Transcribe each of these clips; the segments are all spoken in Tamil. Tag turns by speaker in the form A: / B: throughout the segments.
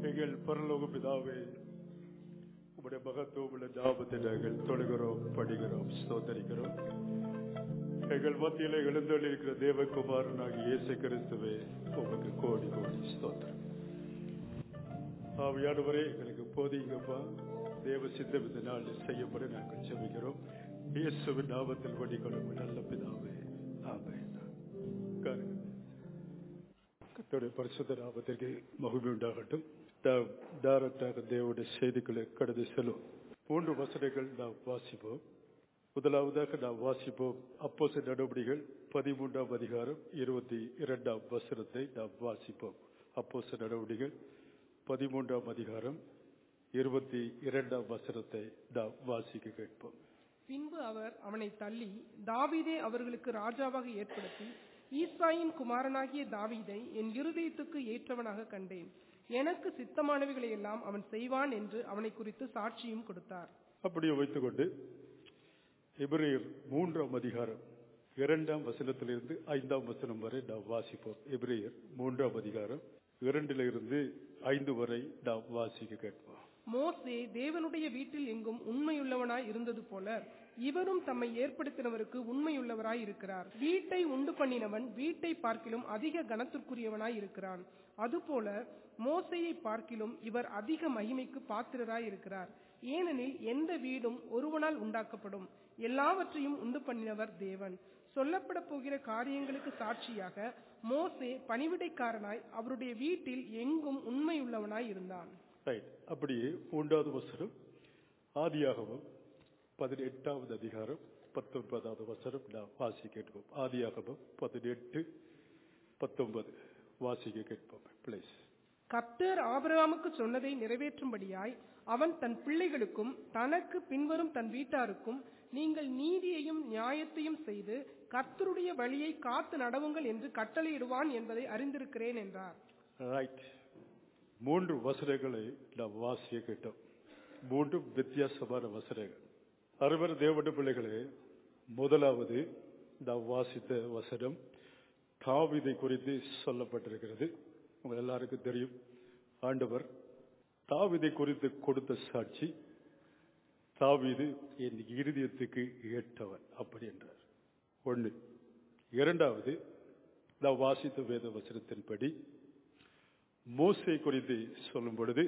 A: எங்கள் பரலோக பிதாவே உம்முடைய மகத்துவம் உள்ள ஞாபகத்தை நாங்கள் தொழுகிறோம் படிக்கிறோம் ஸ்தோத்தரிக்கிறோம் எங்கள் மத்தியில எழுந்தொழி இருக்கிற தேவகுமாரன் ஆகிய இயேசு கிறிஸ்துவே உமக்கு கோடி கோடி ஸ்தோத்திரம் ஆவியானவரே எங்களுக்கு போதிங்கப்பா தேவ சித்தம் இந்த நாளில் செய்யப்பட நாங்கள் செபிக்கிறோம் இயேசுவின் நாமத்தில் வடிகளும் நல்ல பிதாவே ஆமென் உட்காருங்க. கர்த்தருடைய பரிசுத்த நாமத்திற்கு மகிழ்ச்சி உண்டாகட்டும் நாம் டைரக்டாக தேவனுடைய செய்திகளை கடந்து செல்லும் மூன்று வசனங்கள் நாம் வாசிப்போம் முதலாவதாக நாம் வாசிப்போம் அப்போச நடவடிக்கைகள் பதிமூன்றாம் அதிகாரம் இருபத்தி இரண்டாம் வசனத்தை நாம் வாசிப்போம் அப்போச நடவடிக்கைகள் பதிமூன்றாம் அதிகாரம் இருபத்தி இரண்டாம் வசனத்தை நாம் வாசிக்க கேட்போம்
B: பின்பு அவர் அவனை தள்ளி தாவீதை அவர்களுக்கு ராஜாவாக ஏற்படுத்தி ஈசாயின் குமாரனாகிய தாவீதை என் இருதயத்துக்கு ஏற்றவனாக கண்டேன் எனக்கு சித்தமானவைகளை எல்லாம் அவன் செய்வான் என்று அவனை குறித்து சாட்சியும் கொடுத்தார்
A: அப்படியே வைத்துக்கொண்டு எபிரேயர் மூன்றாம் அதிகாரம் இரண்டாம் வசனத்திலிருந்து ஐந்தாம் வசனம் வரை நாம் வாசிப்போம் எபிரேயர் மூன்றாம் அதிகாரம் இரண்டிலிருந்து ஐந்து வரை நாம் வாசிக்க கேட்போம்
B: மோசே தேவனுடைய வீட்டில் எங்கும் உண்மையுள்ளவனாய் இருந்தது போல இவரும் தம்மை ஏற்படுத்தினவருக்கு உண்மையுள்ளவராய் இருக்கிறார் வீட்டை உண்டு பண்ணினவன் வீட்டை பார்க்கிலும் அதிக கனத்திற்குரியவனாய் இருக்கிறான் அதுபோல மோசையை பார்க்கிலும் இவர் அதிக மகிமைக்கு பாத்திரராய் இருக்கிறார் ஏனெனில் எந்த வீடும் ஒருவனால் உண்டாக்கப்படும் எல்லாவற்றையும் உண்டு பண்ணினவர் தேவன் சொல்லப்பட போகிற காரியங்களுக்கு சாட்சியாக மோசே பணிவிடைக்காரனாய் அவருடைய வீட்டில் எங்கும் உண்மையுள்ளவனாய் இருந்தான்
A: ரைட் அப்படியே மூன்றாவது வசனம் ஆதியாகவும் பதினெட்டாவது அதிகாரம் பத்தொன்பதாவது வசனம் நாம் வாசிக்க கேட்போம் ஆதியாகவும் பதினெட்டு பத்தொன்பது வாசிக்க கேட்போம் பிளீஸ்
B: கர்த்தர் ஆபிரகாமுக்கு சொன்னதை நிறைவேற்றும்படியாய் அவன் தன் பிள்ளைகளுக்கும் தனக்கு பின்வரும் தன் வீட்டாருக்கும் நீங்கள் நீதியையும் நியாயத்தையும் செய்து கர்த்தருடைய வழியை காத்து நடவுங்கள் என்று கட்டளையிடுவான் என்பதை அறிந்திருக்கிறேன் என்றார்
A: ரைட் மூன்று வசனங்களை நாம் வாசிக்க கேட்டோம் மூன்று வித்தியாசமான வசனங்கள் அறுவர் தேவட பிள்ளைகளே முதலாவது நாம் வாசித்த வசனம் தாவிதை குறித்து சொல்லப்பட்டிருக்கிறது உங்க எல்லாருக்கும் தெரியும் ஆண்டவர் தாவிதை குறித்து கொடுத்த சாட்சி தாவீது என் இருதயத்துக்கு ஏற்றவன் அப்படி என்றார் ஒன்று இரண்டாவது நாம் வாசித்த வேத வசனத்தின்படி மோசே குறித்து சொல்லும் பொழுது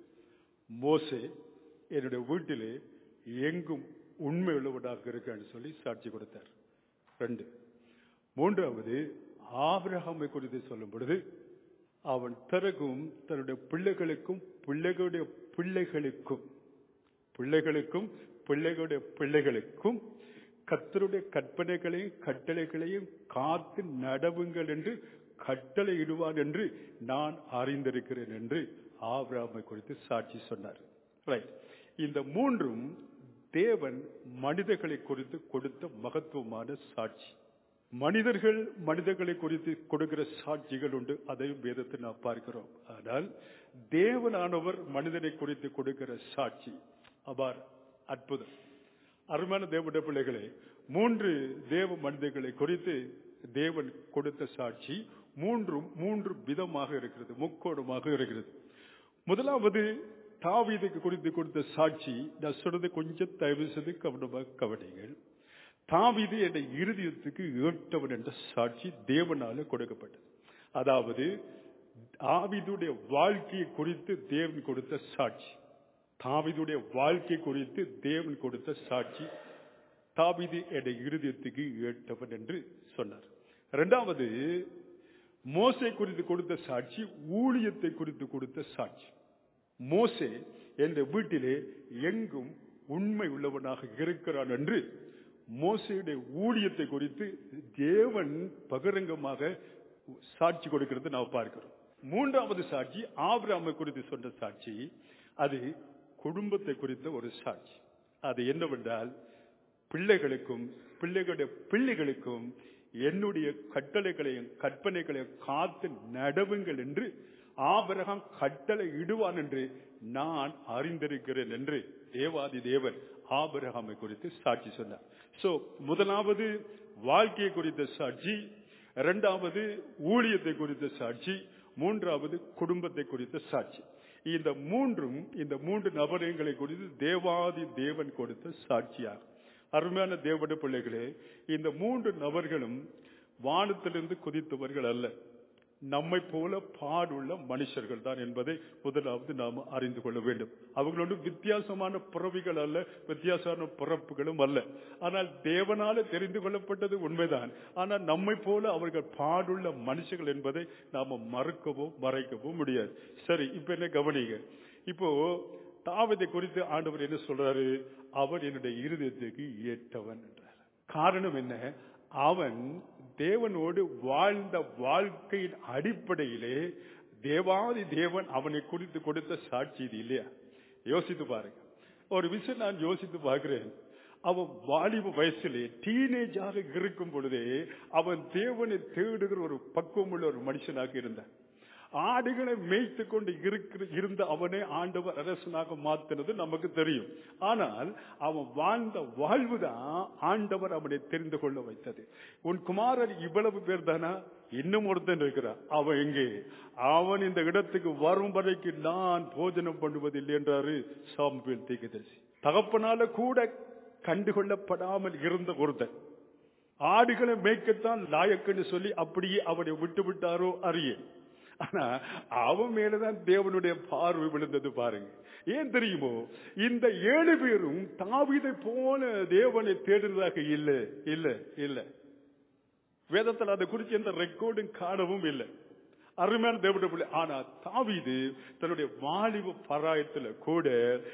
A: மோசே என்னுடைய வீட்டிலே எங்கும் உண்மை உள்ளவனாக இருக்கான்னு சொல்லி சாட்சி கொடுத்தார் ரெண்டு மூன்றாவது ஆபிரகாமை குறித்து சொல்லும் பொழுது அவன் பிறகும் தன்னுடைய பிள்ளைகளுக்கும் பிள்ளைகளுடைய பிள்ளைகளுக்கும் பிள்ளைகளுக்கும் பிள்ளைகளுடைய பிள்ளைகளுக்கும் கத்தருடைய கற்பனைகளையும் கட்டளைகளையும் காத்து நடவுங்கள் என்று கட்டளை இடுவான் என்று நான் அறிந்திருக்கிறேன் என்று ஆபிராமை குறித்து சாட்சி சொன்னார் ரைட் இந்த மூன்றும் தேவன் மனிதர்களை குறித்து கொடுத்த மகத்துவமான சாட்சி மனிதர்கள் மனிதர்களை குறித்து கொடுக்கிற சாட்சிகள் உண்டு அதையும் வேதத்தை நாம் பார்க்கிறோம் ஆனால் தேவனானவர் மனிதனை குறித்து கொடுக்கிற சாட்சி அபார் அற்புதம் அருமையான தேவனுடைய பிள்ளைகளே மூன்று தேவ மனிதர்களை குறித்து தேவன் கொடுத்த சாட்சி மூன்றும் மூன்று விதமாக இருக்கிறது முக்கோணமாக இருக்கிறது முதலாவது தாவீதுக்கு குறித்து கொடுத்த சாட்சி நான் சொல்றது கொஞ்சம் தயவு செய்து கவனமாக கவனிங்கள் தாவீது என்ற இருதயத்துக்கு ஏற்றவன் என்ற சாட்சி தேவனால கொடுக்கப்பட்டது அதாவது தாவீதுடைய வாழ்க்கையை குறித்து தேவன் கொடுத்த சாட்சி தாவீதுடைய வாழ்க்கை குறித்து தேவன் கொடுத்த சாட்சி தாவீது என்ற இருதயத்துக்கு ஏற்றவன் என்று சொன்னார் இரண்டாவது மோசை குறித்து கொடுத்த சாட்சி ஊழியத்தை குறித்து கொடுத்த சாட்சி மோசே என்ற வீட்டிலே எங்கும் உண்மை உள்ளவனாக இருக்கிறான் என்று மோசையுடைய ஊழியத்தை குறித்து தேவன் பகிரங்கமாக சாட்சி கொடுக்கிறது நாம் பார்க்கிறோம் மூன்றாவது சாட்சி ஆபிராமை குறித்து சொன்ன சாட்சி அது குடும்பத்தை குறித்த ஒரு சாட்சி அது என்னவென்றால் பிள்ளைகளுக்கும் பிள்ளைகளுடைய பிள்ளைகளுக்கும் என்னுடைய கட்டளைகளையும் கற்பனைகளையும் காத்து நடவுங்கள் என்று ஆபரகம் கட்டளை இடுவான் என்று நான் அறிந்திருக்கிறேன் என்று தேவாதி தேவன் ஆபரகாமை குறித்து சாட்சி சொன்னார் சோ முதலாவது வாழ்க்கையை குறித்த சாட்சி இரண்டாவது ஊழியத்தை குறித்த சாட்சி மூன்றாவது குடும்பத்தை குறித்த சாட்சி இந்த மூன்றும் இந்த மூன்று நபரங்களை குறித்து தேவாதி தேவன் கொடுத்த சாட்சியார் அருமையான தேவட பிள்ளைகளே இந்த மூன்று நபர்களும் வானத்திலிருந்து குதித்தவர்கள் அல்ல நம்மை போல பாடுள்ள மனுஷர்கள் தான் என்பதை முதலாவது நாம் அறிந்து கொள்ள வேண்டும் அவர்களோடு வித்தியாசமான பிறவிகள் அல்ல வித்தியாசமான பிறப்புகளும் அல்ல ஆனால் தேவனால தெரிந்து கொள்ளப்பட்டது உண்மைதான் ஆனால் நம்மை போல அவர்கள் பாடுள்ள மனுஷர்கள் என்பதை நாம மறுக்கவோ மறைக்கவோ முடியாது சரி இப்ப என்ன கவனிங்க இப்போ தாவதை குறித்து ஆண்டவர் என்ன சொல்றாரு அவர் என்னுடைய இருதயத்துக்கு ஏற்றவன் என்றார் காரணம் என்ன அவன் தேவனோடு வாழ்ந்த வாழ்க்கையின் அடிப்படையிலே தேவாதி தேவன் அவனை குறித்து கொடுத்த சாட்சி இது இல்லையா யோசித்து பாருங்க ஒரு விஷயம் நான் யோசித்து பார்க்கிறேன் அவன் வாலிப வயசிலே டீனேஜாக இருக்கும் பொழுதே அவன் தேவனை தேடுகிற ஒரு பக்குவமுள்ள ஒரு மனுஷனாக இருந்தான் ஆடுகளை மேய்த்து கொண்டு இருக்கிற இருந்த அவனே ஆண்டவர் அரசனாக மாத்தினது நமக்கு தெரியும் ஆனால் அவன் வாழ்ந்த வாழ்வுதான் ஆண்டவர் அவனை தெரிந்து கொள்ள வைத்தது உன் குமாரர் இவ்வளவு பேர் தானா இன்னும் ஒருத்தன் இருக்கிறான் அவன் எங்கே அவன் இந்த இடத்துக்கு வரும் வரைக்கும் நான் போஜனம் பண்ணுவதில்லை என்றாரு சாம்புவேல் தீகதரிசி தகப்பனால கூட கண்டுகொள்ளப்படாமல் இருந்த ஒருத்தன் ஆடுகளை மேய்க்கத்தான் லாயக்குன்னு சொல்லி அப்படியே அவனை விட்டு விட்டாரோ அறிய ஆனா அவன் மேலதான் தேவனுடைய பார்வை விழுந்தது பாருங்க ஏன் தெரியுமோ இந்த ஏழு பேரும் தாவிதை போல தேவனை தேடுறதாக இல்ல இல்ல இல்ல வேதத்தில் அதை குறித்து எந்த ரெக்கார்டும் காணவும் இல்லை அருமையான தேவனுடைய பிள்ளை ஆனா தாவிது தன்னுடைய வாலிப பராயத்துல கூட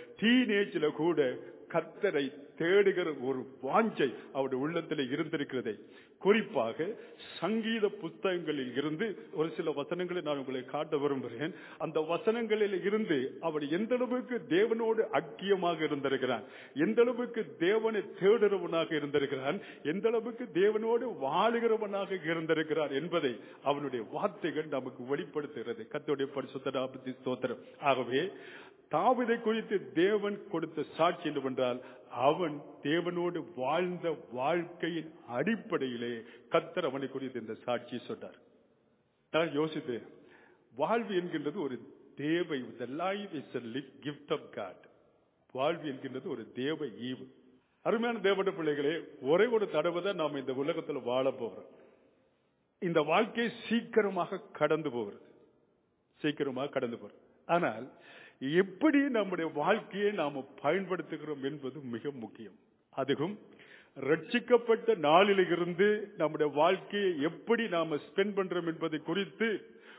A: டீனேஜ்ல கூட கத்தரை தேடுகிற ஒரு வாஞ்சை அவருடைய உள்ளத்தில் இருந்திருக்கிறதை குறிப்பாக சங்கீத புத்தகங்களில் இருந்து ஒரு சில வசனங்களை நான் உங்களை காட்ட விரும்புகிறேன் அந்த வசனங்களில் இருந்து அவர் எந்த அளவுக்கு தேவனோடு அக்கியமாக இருந்திருக்கிறான் எந்த அளவுக்கு தேவனை தேடுறவனாக இருந்திருக்கிறான் எந்த அளவுக்கு தேவனோடு வாழுகிறவனாக இருந்திருக்கிறான் என்பதை அவனுடைய வார்த்தைகள் நமக்கு வெளிப்படுத்துகிறது கத்தோடைய பரிசுத்த ஸ்தோத்திரம் ஆகவே தாவிதை குறித்து தேவன் கொடுத்த சாட்சி என்னவென்றால் அவன் தேவனோடு வாழ்ந்த வாழ்க்கையின் அடிப்படையிலே கத்தர் அவனை குறித்து இந்த சாட்சியை சொன்னார் நான் யோசித்தேன் வாழ்வு என்கின்றது ஒரு தேவை the life is a gift of God வாழ்வு என்கின்றது ஒரு தேவ ஈவு அருமையான தேவட பிள்ளைகளே ஒரே ஒரு தடவை தான் நாம் இந்த உலகத்தில் வாழ போகிறோம் இந்த வாழ்க்கை சீக்கிரமாக கடந்து போகிறது சீக்கிரமாக கடந்து போகிறது ஆனால் எப்படி நம்முடைய வாழ்க்கையை நாம பயன்படுத்துகிறோம் என்பது மிக முக்கியம் அதுவும் ரட்சிக்கப்பட்ட நாளில் இருந்து நம்முடைய வாழ்க்கையை எப்படி நாம ஸ்பெண்ட் பண்றோம் என்பதை குறித்து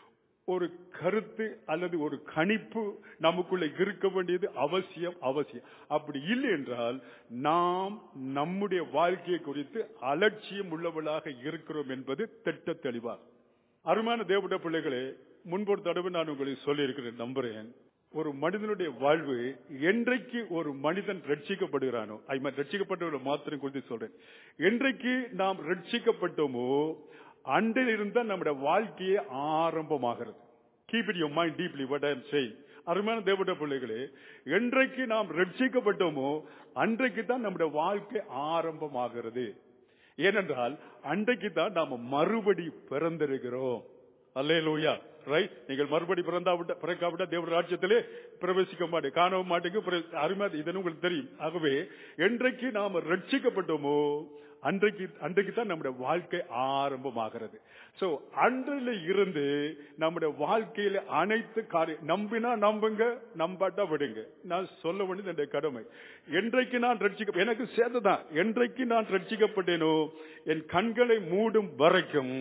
A: ஒரு கருத்து அல்லது ஒரு கணிப்பு நமக்குள்ள இருக்க வேண்டியது அவசியம் அவசியம் அப்படி இல்லை என்றால் நாம் நம்முடைய வாழ்க்கையை குறித்து அலட்சியம் உள்ளவளாக இருக்கிறோம் என்பது திட்ட தெளிவார் அருமையான தேவட பிள்ளைகளே முன்பொரு தடவை நான் உங்களுக்கு சொல்லியிருக்கிறேன் நம்புறேன் ஒரு மனிதனுடைய வாழ்வு என்றைக்கு ஒரு மனிதன் ரட்சிக்கப்படுகிறானோ ஐ மீன் ரட்சிக்கப்பட்டவர்கள் மாத்திரம் குறித்து சொல்றேன் என்றைக்கு நாம் ரட்சிக்கப்பட்டோமோ அன்றில் இருந்தா நம்முடைய வாழ்க்கையே ஆரம்பமாகிறது keep it your mind deeply what I am saying அருமையான தேவட பிள்ளைகளே என்றைக்கு நாம் ரட்சிக்கப்பட்டோமோ அன்றைக்கு தான் நம்முடைய வாழ்க்கை ஆரம்பமாகிறது ஏனென்றால் அன்றைக்கு தான் நாம மறுபடி பிறந்திருக்கிறோம் அல்லே லூயா ரைட் நீங்கள் மறுபடி பிறந்தாவிட்ட பிறக்காவிட்ட தேவ ராஜ்யத்திலே பிரவேசிக்க மாட்டேன் காணவும் மாட்டேங்க அருமை இதன் உங்களுக்கு தெரியும் ஆகவே என்றைக்கு நாம ரட்சிக்கப்பட்டோமோ அன்றைக்கு அன்றைக்கு தான் நம்முடைய வாழ்க்கை ஆரம்பமாகிறது சோ அன்றில் இருந்து நம்முடைய வாழ்க்கையில அனைத்து காரியம் நம்பினா நம்புங்க நம்பாட்டா விடுங்க நான் சொல்ல வேண்டியது என்னுடைய கடமை என்றைக்கு நான் ரட்சிக்க எனக்கு சேர்ந்துதான் என்றைக்கு நான் ரட்சிக்கப்பட்டேனோ என் கண்களை மூடும் வரைக்கும்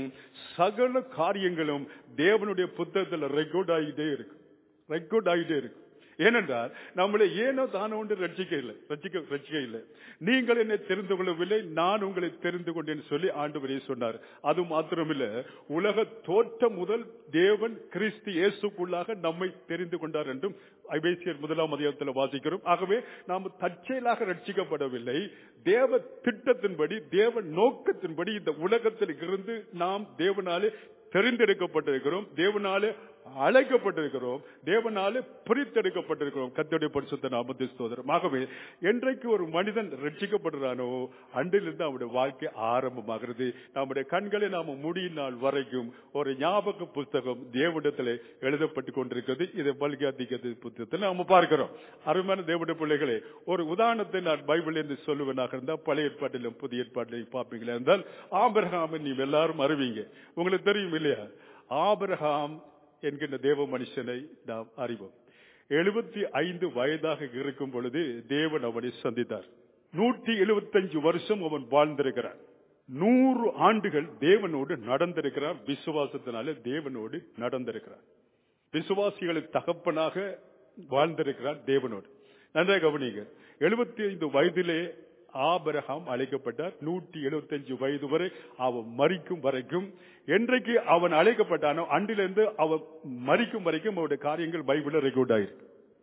A: சகல காரியங்களும் தேவனுடைய புத்தகத்தில் ரெக்கார்ட் ஆகிட்டே இருக்கு ரெக்கார்ட் ஆகிட்டே இருக்கு ஏனென்றால் நம்மளை ஏனோ தானோ ஒன்று ரட்சிக்க இல்லை ரட்சிக்க ரட்சிக்க இல்லை நீங்கள் என்னை தெரிந்து கொள்ளவில்லை நான் உங்களை தெரிந்து கொண்டேன் சொல்லி ஆண்டு சொன்னார் அது மாத்திரமில்ல உலக தோற்றம் முதல் தேவன் கிறிஸ்து இயேசுக்குள்ளாக நம்மை தெரிந்து கொண்டார் என்றும் ஐபேசியர் முதலாம் அதிகாரத்தில் வாசிக்கிறோம் ஆகவே நாம் தற்செயலாக ரட்சிக்கப்படவில்லை தேவ திட்டத்தின்படி தேவ நோக்கத்தின்படி இந்த உலகத்தில் இருந்து நாம் தேவனாலே தெரிந்தெடுக்கப்பட்டிருக்கிறோம் தேவனாலே அழைக்கப்பட்டிருக்கிறோம் தேவனாலே பிரித்தெடுக்கப்பட்டிருக்கிறோம் கத்தோடைய பரிசுத்த நாமத்தை ஸ்தோத்திரம் ஆகவே என்றைக்கு ஒரு மனிதன் ரட்சிக்கப்படுறானோ அன்றிலிருந்து அவனுடைய வாழ்க்கை ஆரம்பமாகிறது நம்முடைய கண்களை நாம முடியும் நாள் வரைக்கும் ஒரு ஞாபக புஸ்தகம் தேவனிடத்தில் எழுதப்பட்டு கொண்டிருக்கிறது இதை பல்காதிக்கிறது புத்தகத்தில் நாம பார்க்கிறோம் அருமையான தேவனுடைய பிள்ளைகளே ஒரு உதாரணத்தை நான் பைபிள் என்று சொல்லுவனாக இருந்தால் பழைய ஏற்பாட்டிலும் புதிய ஏற்பாட்டிலும் பார்ப்பீங்களா இருந்தால் ஆபிரகாமை நீ எல்லாரும் அறிவீங்க உங்களுக்கு தெரியும் இல்லையா ஆபிரகாம் என்கின்ற தேவ மனுஷனை நாம் அறிவோம் எழுபத்தி ஐந்து வயதாக இருக்கும் பொழுது தேவன் அவனை சந்தித்தார் நூற்றி எழுபத்தஞ்சு வருஷம் அவன் வாழ்ந்திருக்கிறான் நூறு ஆண்டுகள் தேவனோடு நடந்திருக்கிறார் விசுவாசத்தினால தேவனோடு நடந்திருக்கிறார் விசுவாசிகளின் தகப்பனாக வாழ்ந்திருக்கிறார் தேவனோடு நன்றாக கவனிங்க எழுபத்தி ஐந்து வயதிலே ஆபரகாம் அழைக்கப்பட்டார் நூற்றி எழுபத்தஞ்சு வயது வரை அவன் மறிக்கும் வரைக்கும் என்றைக்கு அவன் அழைக்கப்பட்டானோ அன்றிலிருந்து அவன் மறிக்கும் வரைக்கும் அவருடைய காரியங்கள் பைபிள்ல ரெக்கார்ட் ஆயிருக்கு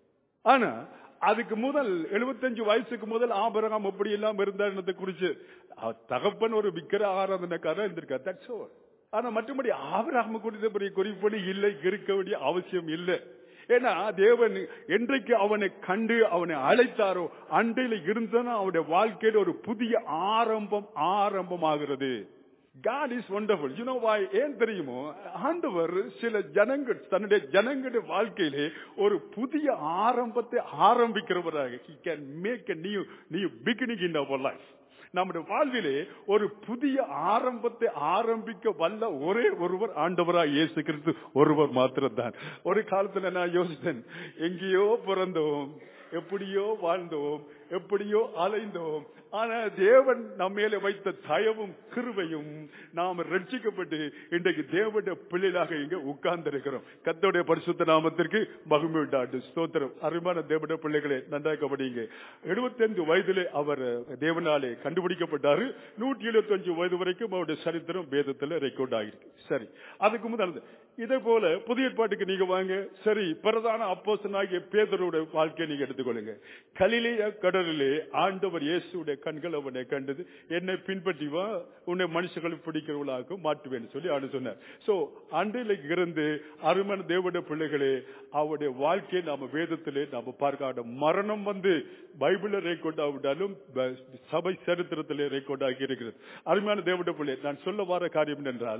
A: ஆனா அதுக்கு முதல் எழுபத்தஞ்சு வயசுக்கு முதல் ஆபரகாம் எப்படி எல்லாம் இருந்தார் குறிச்சு அவர் தகப்பன் ஒரு விக்கிர ஆராதனைக்காரன் இருந்திருக்கார் தட்ஸ் ஓவர் ஆனா மற்றபடி ஆபரகாம குறித்த பெரிய குறிப்படி இல்லை இருக்க வேண்டிய அவசியம் இல்லை ஏன்னா தேவன் என்றைக்கு அவனை கண்டு அவனை அழைத்தாரோ அண்டையில இருந்தனா அவனுடைய வாழ்க்கையில ஒரு புதிய ஆரம்பம் ஆரம்பமாகிறது God is wonderful. You know why? ஏன் தெரியுமோ ஆண்டவர் சில ஜனங்கள் தன்னுடைய ஜனங்களுடைய வாழ்க்கையிலே ஒரு புதிய ஆரம்பத்தை ஆரம்பிக்கிறவராக he can make a new new beginning in our life நம்முடைய வாழ்விலே ஒரு புதிய ஆரம்பத்தை ஆரம்பிக்க வல்ல ஒரே ஒருவர் ஆண்டவராய் இயேசு கிறிஸ்து ஒருவர் மாத்திரம்தான் ஒரு காலத்துல நான் யோசித்தேன் எங்கேயோ பிறந்தோம் எப்படியோ வாழ்ந்தோம் எப்படியோ அலைந்தோம் ஆனா தேவன் நம்மேல வைத்த தயவும் கிருபையும் நாம் ரட்சிக்கப்பட்டு இன்றைக்கு தேவனுடைய பிள்ளைகளாக இங்க உட்கார்ந்து இருக்கிறோம் கத்தோடைய பரிசுத்த நாமத்திற்கு மகிமை உண்டாண்டு ஸ்தோத்திரம் அருமையான தேவனுடைய பிள்ளைகளே நன்றாக கவனிங்க எழுபத்தஞ்சு வயதிலே அவர் தேவனாலே கண்டுபிடிக்கப்பட்டாரு நூற்றி எழுபத்தஞ்சு வயது வரைக்கும் அவருடைய சரித்திரம் வேதத்துல ரெக்கார்ட் ஆகிருக்கு சரி அதுக்கு முதல் இதே போல புதிய ஏற்பாட்டுக்கு நீங்க வாங்க சரி பிரதான அப்போசனாகிய பேதருடைய வாழ்க்கையை நீங்க எடுத்துக்கொள்ளுங்க கலிலேய கடலிலே ஆண்டவர் இயேசுடைய கண்கள் அவனை கண்டது என்னை பின்பற்றி வா உன்னை மனுஷங்களை பிடிக்கிறவளாக மாற்றுவேன் சொல்லி அவனு சொன்னார் சோ அன்றையில இருந்து அருமன் தேவனுடைய பிள்ளைகளே அவருடைய வாழ்க்கையை நாம வேதத்திலே நாம பார்க்க மரணம் வந்து பைபிள ரேக்கோட் ஆகிட்டாலும் சபை சரித்திரத்திலே ரேக்கோட் ஆகி இருக்கிறது அருமையான தேவனுடைய பிள்ளை நான் சொல்ல வர காரியம் என்றால்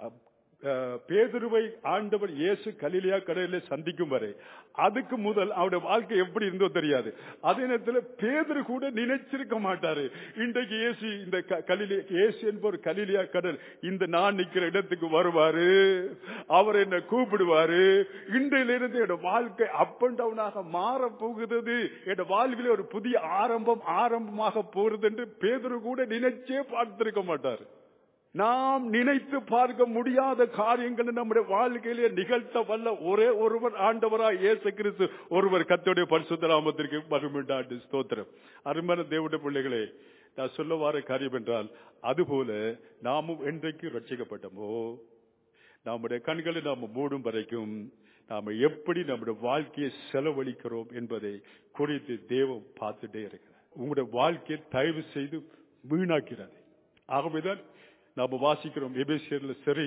A: பேதுருவை ஆண்டவர் இயேசு கலிலியா கடலில சந்திக்கும் வரை அதுக்கு முதல் அவருடைய வாழ்க்கை எப்படி இருந்தோ தெரியாது அதே நேரத்தில் பேதுரு கூட நினைச்சிருக்க மாட்டாரு இன்றைக்கு இயேசு இந்த கலிலிய இயேசு என்பவர் கலிலியா கடல் இந்த நான் நிக்கிற இடத்துக்கு வருவாரு அவர் என்ன கூப்பிடுவாரு இன்றையிலிருந்து என்னோட வாழ்க்கை அப் அண்ட் டவுனாக மாற போகிறது என்னோட வாழ்வில் ஒரு புதிய ஆரம்பம் ஆரம்பமாக போறது என்று பேதுரு கூட நினைச்சே பார்த்திருக்க மாட்டாரு நாம் நினைத்து பார்க்க முடியாத காரியங்களை நம்முடைய வாழ்க்கையிலே நிகழ்த்த வல்ல ஒரே ஒருவர் ஆண்டவராய் இயேசு கிறிஸ்து ஒருவர் கத்தோடைய பரிசுத்த நாமத்திற்கு மகிழ்ந்தாண்டு ஸ்தோத்திரம் அருமையான தேவடைய பிள்ளைகளே நான் சொல்ல வார காரியம் என்றால் அதுபோல நாமும் என்றைக்கு ரட்சிக்கப்பட்டோமோ நம்முடைய கண்களை நாம் மூடும் வரைக்கும் நாம எப்படி நம்முடைய வாழ்க்கையை செலவழிக்கிறோம் என்பதை குறித்து தேவம் பார்த்துட்டே இருக்கிறார் உங்களுடைய வாழ்க்கையை தயவு செய்து வீணாக்கிறது ஆகவேதான் நாம வாசிக்கிறோம் எபேசியர்ல சரி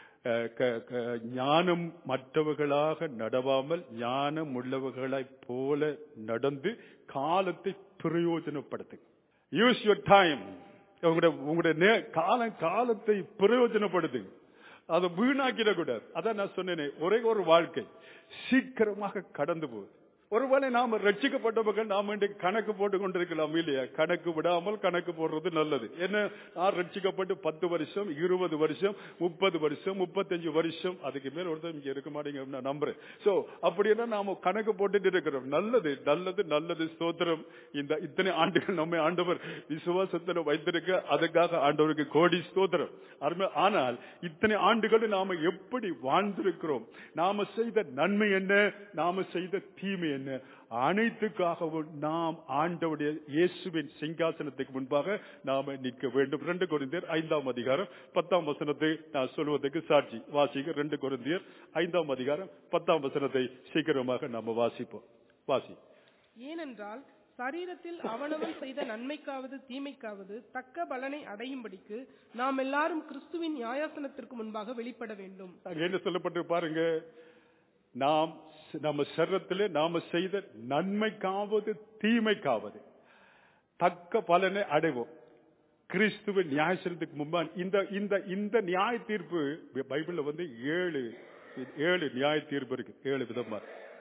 A: ஞானம் மற்றவர்களாக நடவாமல் ஞானம் உள்ளவர்களாய் போல நடந்து காலத்தை பிரயோஜனப்படுத்து யூஸ் யுவர் டைம் உங்களுடைய உங்களுடைய காலம் காலத்தை பிரயோஜனப்படுத்து அதை வீணாக்கிடக்கூடாது அதான் நான் சொன்னேனே ஒரே ஒரு வாழ்க்கை சீக்கிரமாக கடந்து போகுது ஒருவேளை நாம ரட்சிக்கப்பட்டவர்கள் நாம இன்றைக்கு கணக்கு போட்டு கொண்டிருக்கலாம் இல்லையா கணக்கு விடாமல் கணக்கு போடுறது நல்லது என்ன நான் ரட்சிக்கப்பட்டு பத்து வருஷம் இருபது வருஷம் முப்பது வருஷம் முப்பத்தஞ்சு வருஷம் அதுக்கு மேல ஒருத்தர் இங்க இருக்க மாட்டேங்க நான் நம்புறேன் சோ அப்படின்னா நாம கணக்கு போட்டுட்டு இருக்கிறோம் நல்லது நல்லது நல்லது ஸ்தோத்திரம் இந்த இத்தனை ஆண்டுகள் நம்ம ஆண்டவர் விசுவாசத்துல வைத்திருக்க அதுக்காக ஆண்டவருக்கு கோடி ஸ்தோத்திரம் அருமை ஆனால் இத்தனை ஆண்டுகள் நாம எப்படி வாழ்ந்திருக்கிறோம் நாம செய்த நன்மை என்ன நாம செய்த தீமை என்ன அனைத்துக்காகவும் நாம் ஆண்டவுடைய இயேசுவின் சிங்காசனத்துக்கு முன்பாக நாம நிற்க வேண்டும் ரெண்டு குருந்தியர் ஐந்தாம் அதிகாரம் பத்தாம் வசனத்தை நான் சொல்வதற்கு சாட்சி வாசிக்க ரெண்டு குருந்தியர் ஐந்தாம் அதிகாரம் பத்தாம் வசனத்தை சீக்கிரமாக நாம வாசிப்போம் வாசி
B: ஏனென்றால் சரீரத்தில் அவனவன் செய்த நன்மைக்காவது தீமைக்காவது தக்க பலனை அடையும்படிக்கு நாம் எல்லாரும் கிறிஸ்துவின் நியாயாசனத்திற்கு முன்பாக வெளிப்பட வேண்டும்
A: அங்க என்ன சொல்லப்பட்டு பாருங்க நாம் நம்ம சரத்திலே நாம செய்த நன்மைக்காவது தீமைக்காவது தக்க பலனை அடைவோம் கிறிஸ்துவின் நியாயசனத்துக்கு முன்பா இந்த இந்த இந்த நியாய தீர்ப்பு பைபிள்ல வந்து ஏழு ஏழு நியாய தீர்ப்பு இருக்கு ஏழு விதமா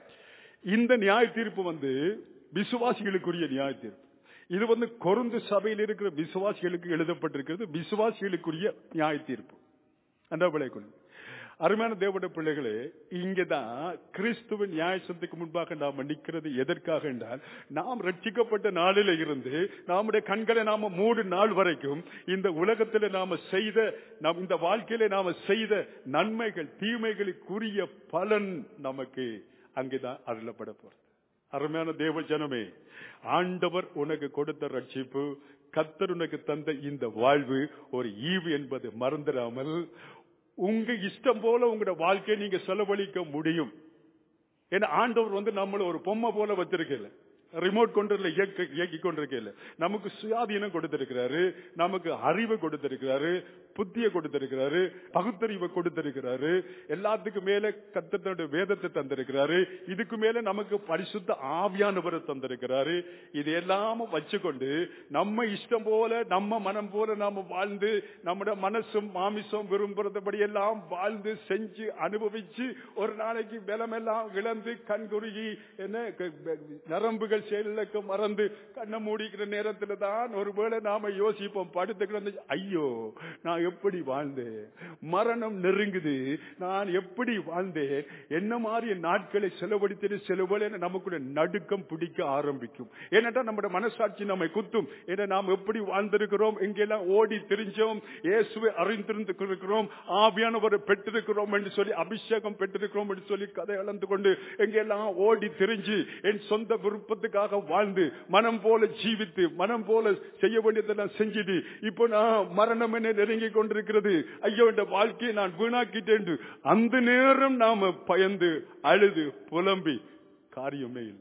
A: இந்த நியாய தீர்ப்பு வந்து விசுவாசிகளுக்குரிய நியாய தீர்ப்பு இது வந்து கொருந்து சபையில் இருக்கிற விசுவாசிகளுக்கு எழுதப்பட்டிருக்கிறது விசுவாசிகளுக்குரிய நியாய தீர்ப்பு அந்த விளைக்குள் அருமையான தேவட பிள்ளைகளே இங்கதான் கிறிஸ்துவின் நியாயசத்துக்கு முன்பாக நாம் நிற்கிறது எதற்காக என்றால் நாம் ரட்சிக்கப்பட்ட நாளில இருந்து நம்முடைய கண்களை நாம மூடு நாள் வரைக்கும் இந்த உலகத்தில் நாம செய்த நாம் இந்த வாழ்க்கையில நாம செய்த நன்மைகள் தீமைகளுக்குரிய பலன் நமக்கு அங்கேதான் அருளப்பட போறது அருமையான தேவ ஜனமே ஆண்டவர் உனக்கு கொடுத்த ரட்சிப்பு கத்தர் உனக்கு தந்த இந்த வாழ்வு ஒரு ஈவு என்பது மறந்துடாமல் உங்க இஷ்டம் போல உங்களோட வாழ்க்கையை நீங்க செலவழிக்க முடியும் ஏன்னா ஆண்டவர் வந்து நம்மள ஒரு பொம்மை போல வச்சிருக்கல ரிமோட் கொண்டர்ல இயக்க இயக்கி கொண்டிருக்கல நமக்கு சுயாதீனம் கொடுத்திருக்கிறாரு நமக்கு அறிவு கொடுத்திருக்கிறாரு புத்திய கொடுத்திருக்கிறாரு பகுத்தறிவை கொடுத்திருக்கிறாரு எல்லாத்துக்கும் மேல கத்தனுடைய வேதத்தை தந்திருக்கிறாரு இதுக்கு மேல நமக்கு பரிசுத்த ஆவியானவரை தந்திருக்கிறாரு இது எல்லாம வச்சுக்கொண்டு நம்ம இஷ்டம் போல நம்ம மனம் போல நாம வாழ்ந்து நம்முடைய மனசும் மாமிசம் விரும்புறதுபடி எல்லாம் வாழ்ந்து செஞ்சு அனுபவிச்சு ஒரு நாளைக்கு பலமெல்லாம் இழந்து கண் குறுகி என்ன நரம்புகள் செயலுக்கு மறந்து கண்ணை மூடிக்கிற நேரத்துல தான் ஒருவேளை நாம யோசிப்போம் படுத்து கிடந்து ஐயோ நான் எப்படி வாழ்ந்தேன் மரணம் நெருங்குது நான் எப்படி வாழ்ந்தேன் என்ன மாதிரி நாட்களை செலவழித்து செலவுல நமக்குள்ள நடுக்கம் பிடிக்க ஆரம்பிக்கும் ஏனென்றா நம்முடைய மனசாட்சி நம்மை குத்தும் ஏன்னா நாம் எப்படி வாழ்ந்திருக்கிறோம் எங்கெல்லாம் ஓடி திரிஞ்சோம் இயேசுவை அறிந்திருக்கிறோம் ஆவியானவரை பெற்றிருக்கிறோம் என்று சொல்லி அபிஷேகம் பெற்றிருக்கிறோம் என்று சொல்லி கதை அளந்து கொண்டு எங்கெல்லாம் ஓடி திரிஞ்சு என் சொந்த விருப்பத்துக்காக வாழ்ந்து மனம் போல ஜீவித்து மனம் போல செய்ய வேண்டியதெல்லாம் செஞ்சுட்டு இப்போ நான் மரணம் என்ன நெருங்கி கொண்டிருக்கிறது ஐயோ இந்த வாழ்க்கையை நான் வீணாக்கிட்டேன் அந்த நேரம் நாம பயந்து அழுது புலம்பி காரியமே இல்லை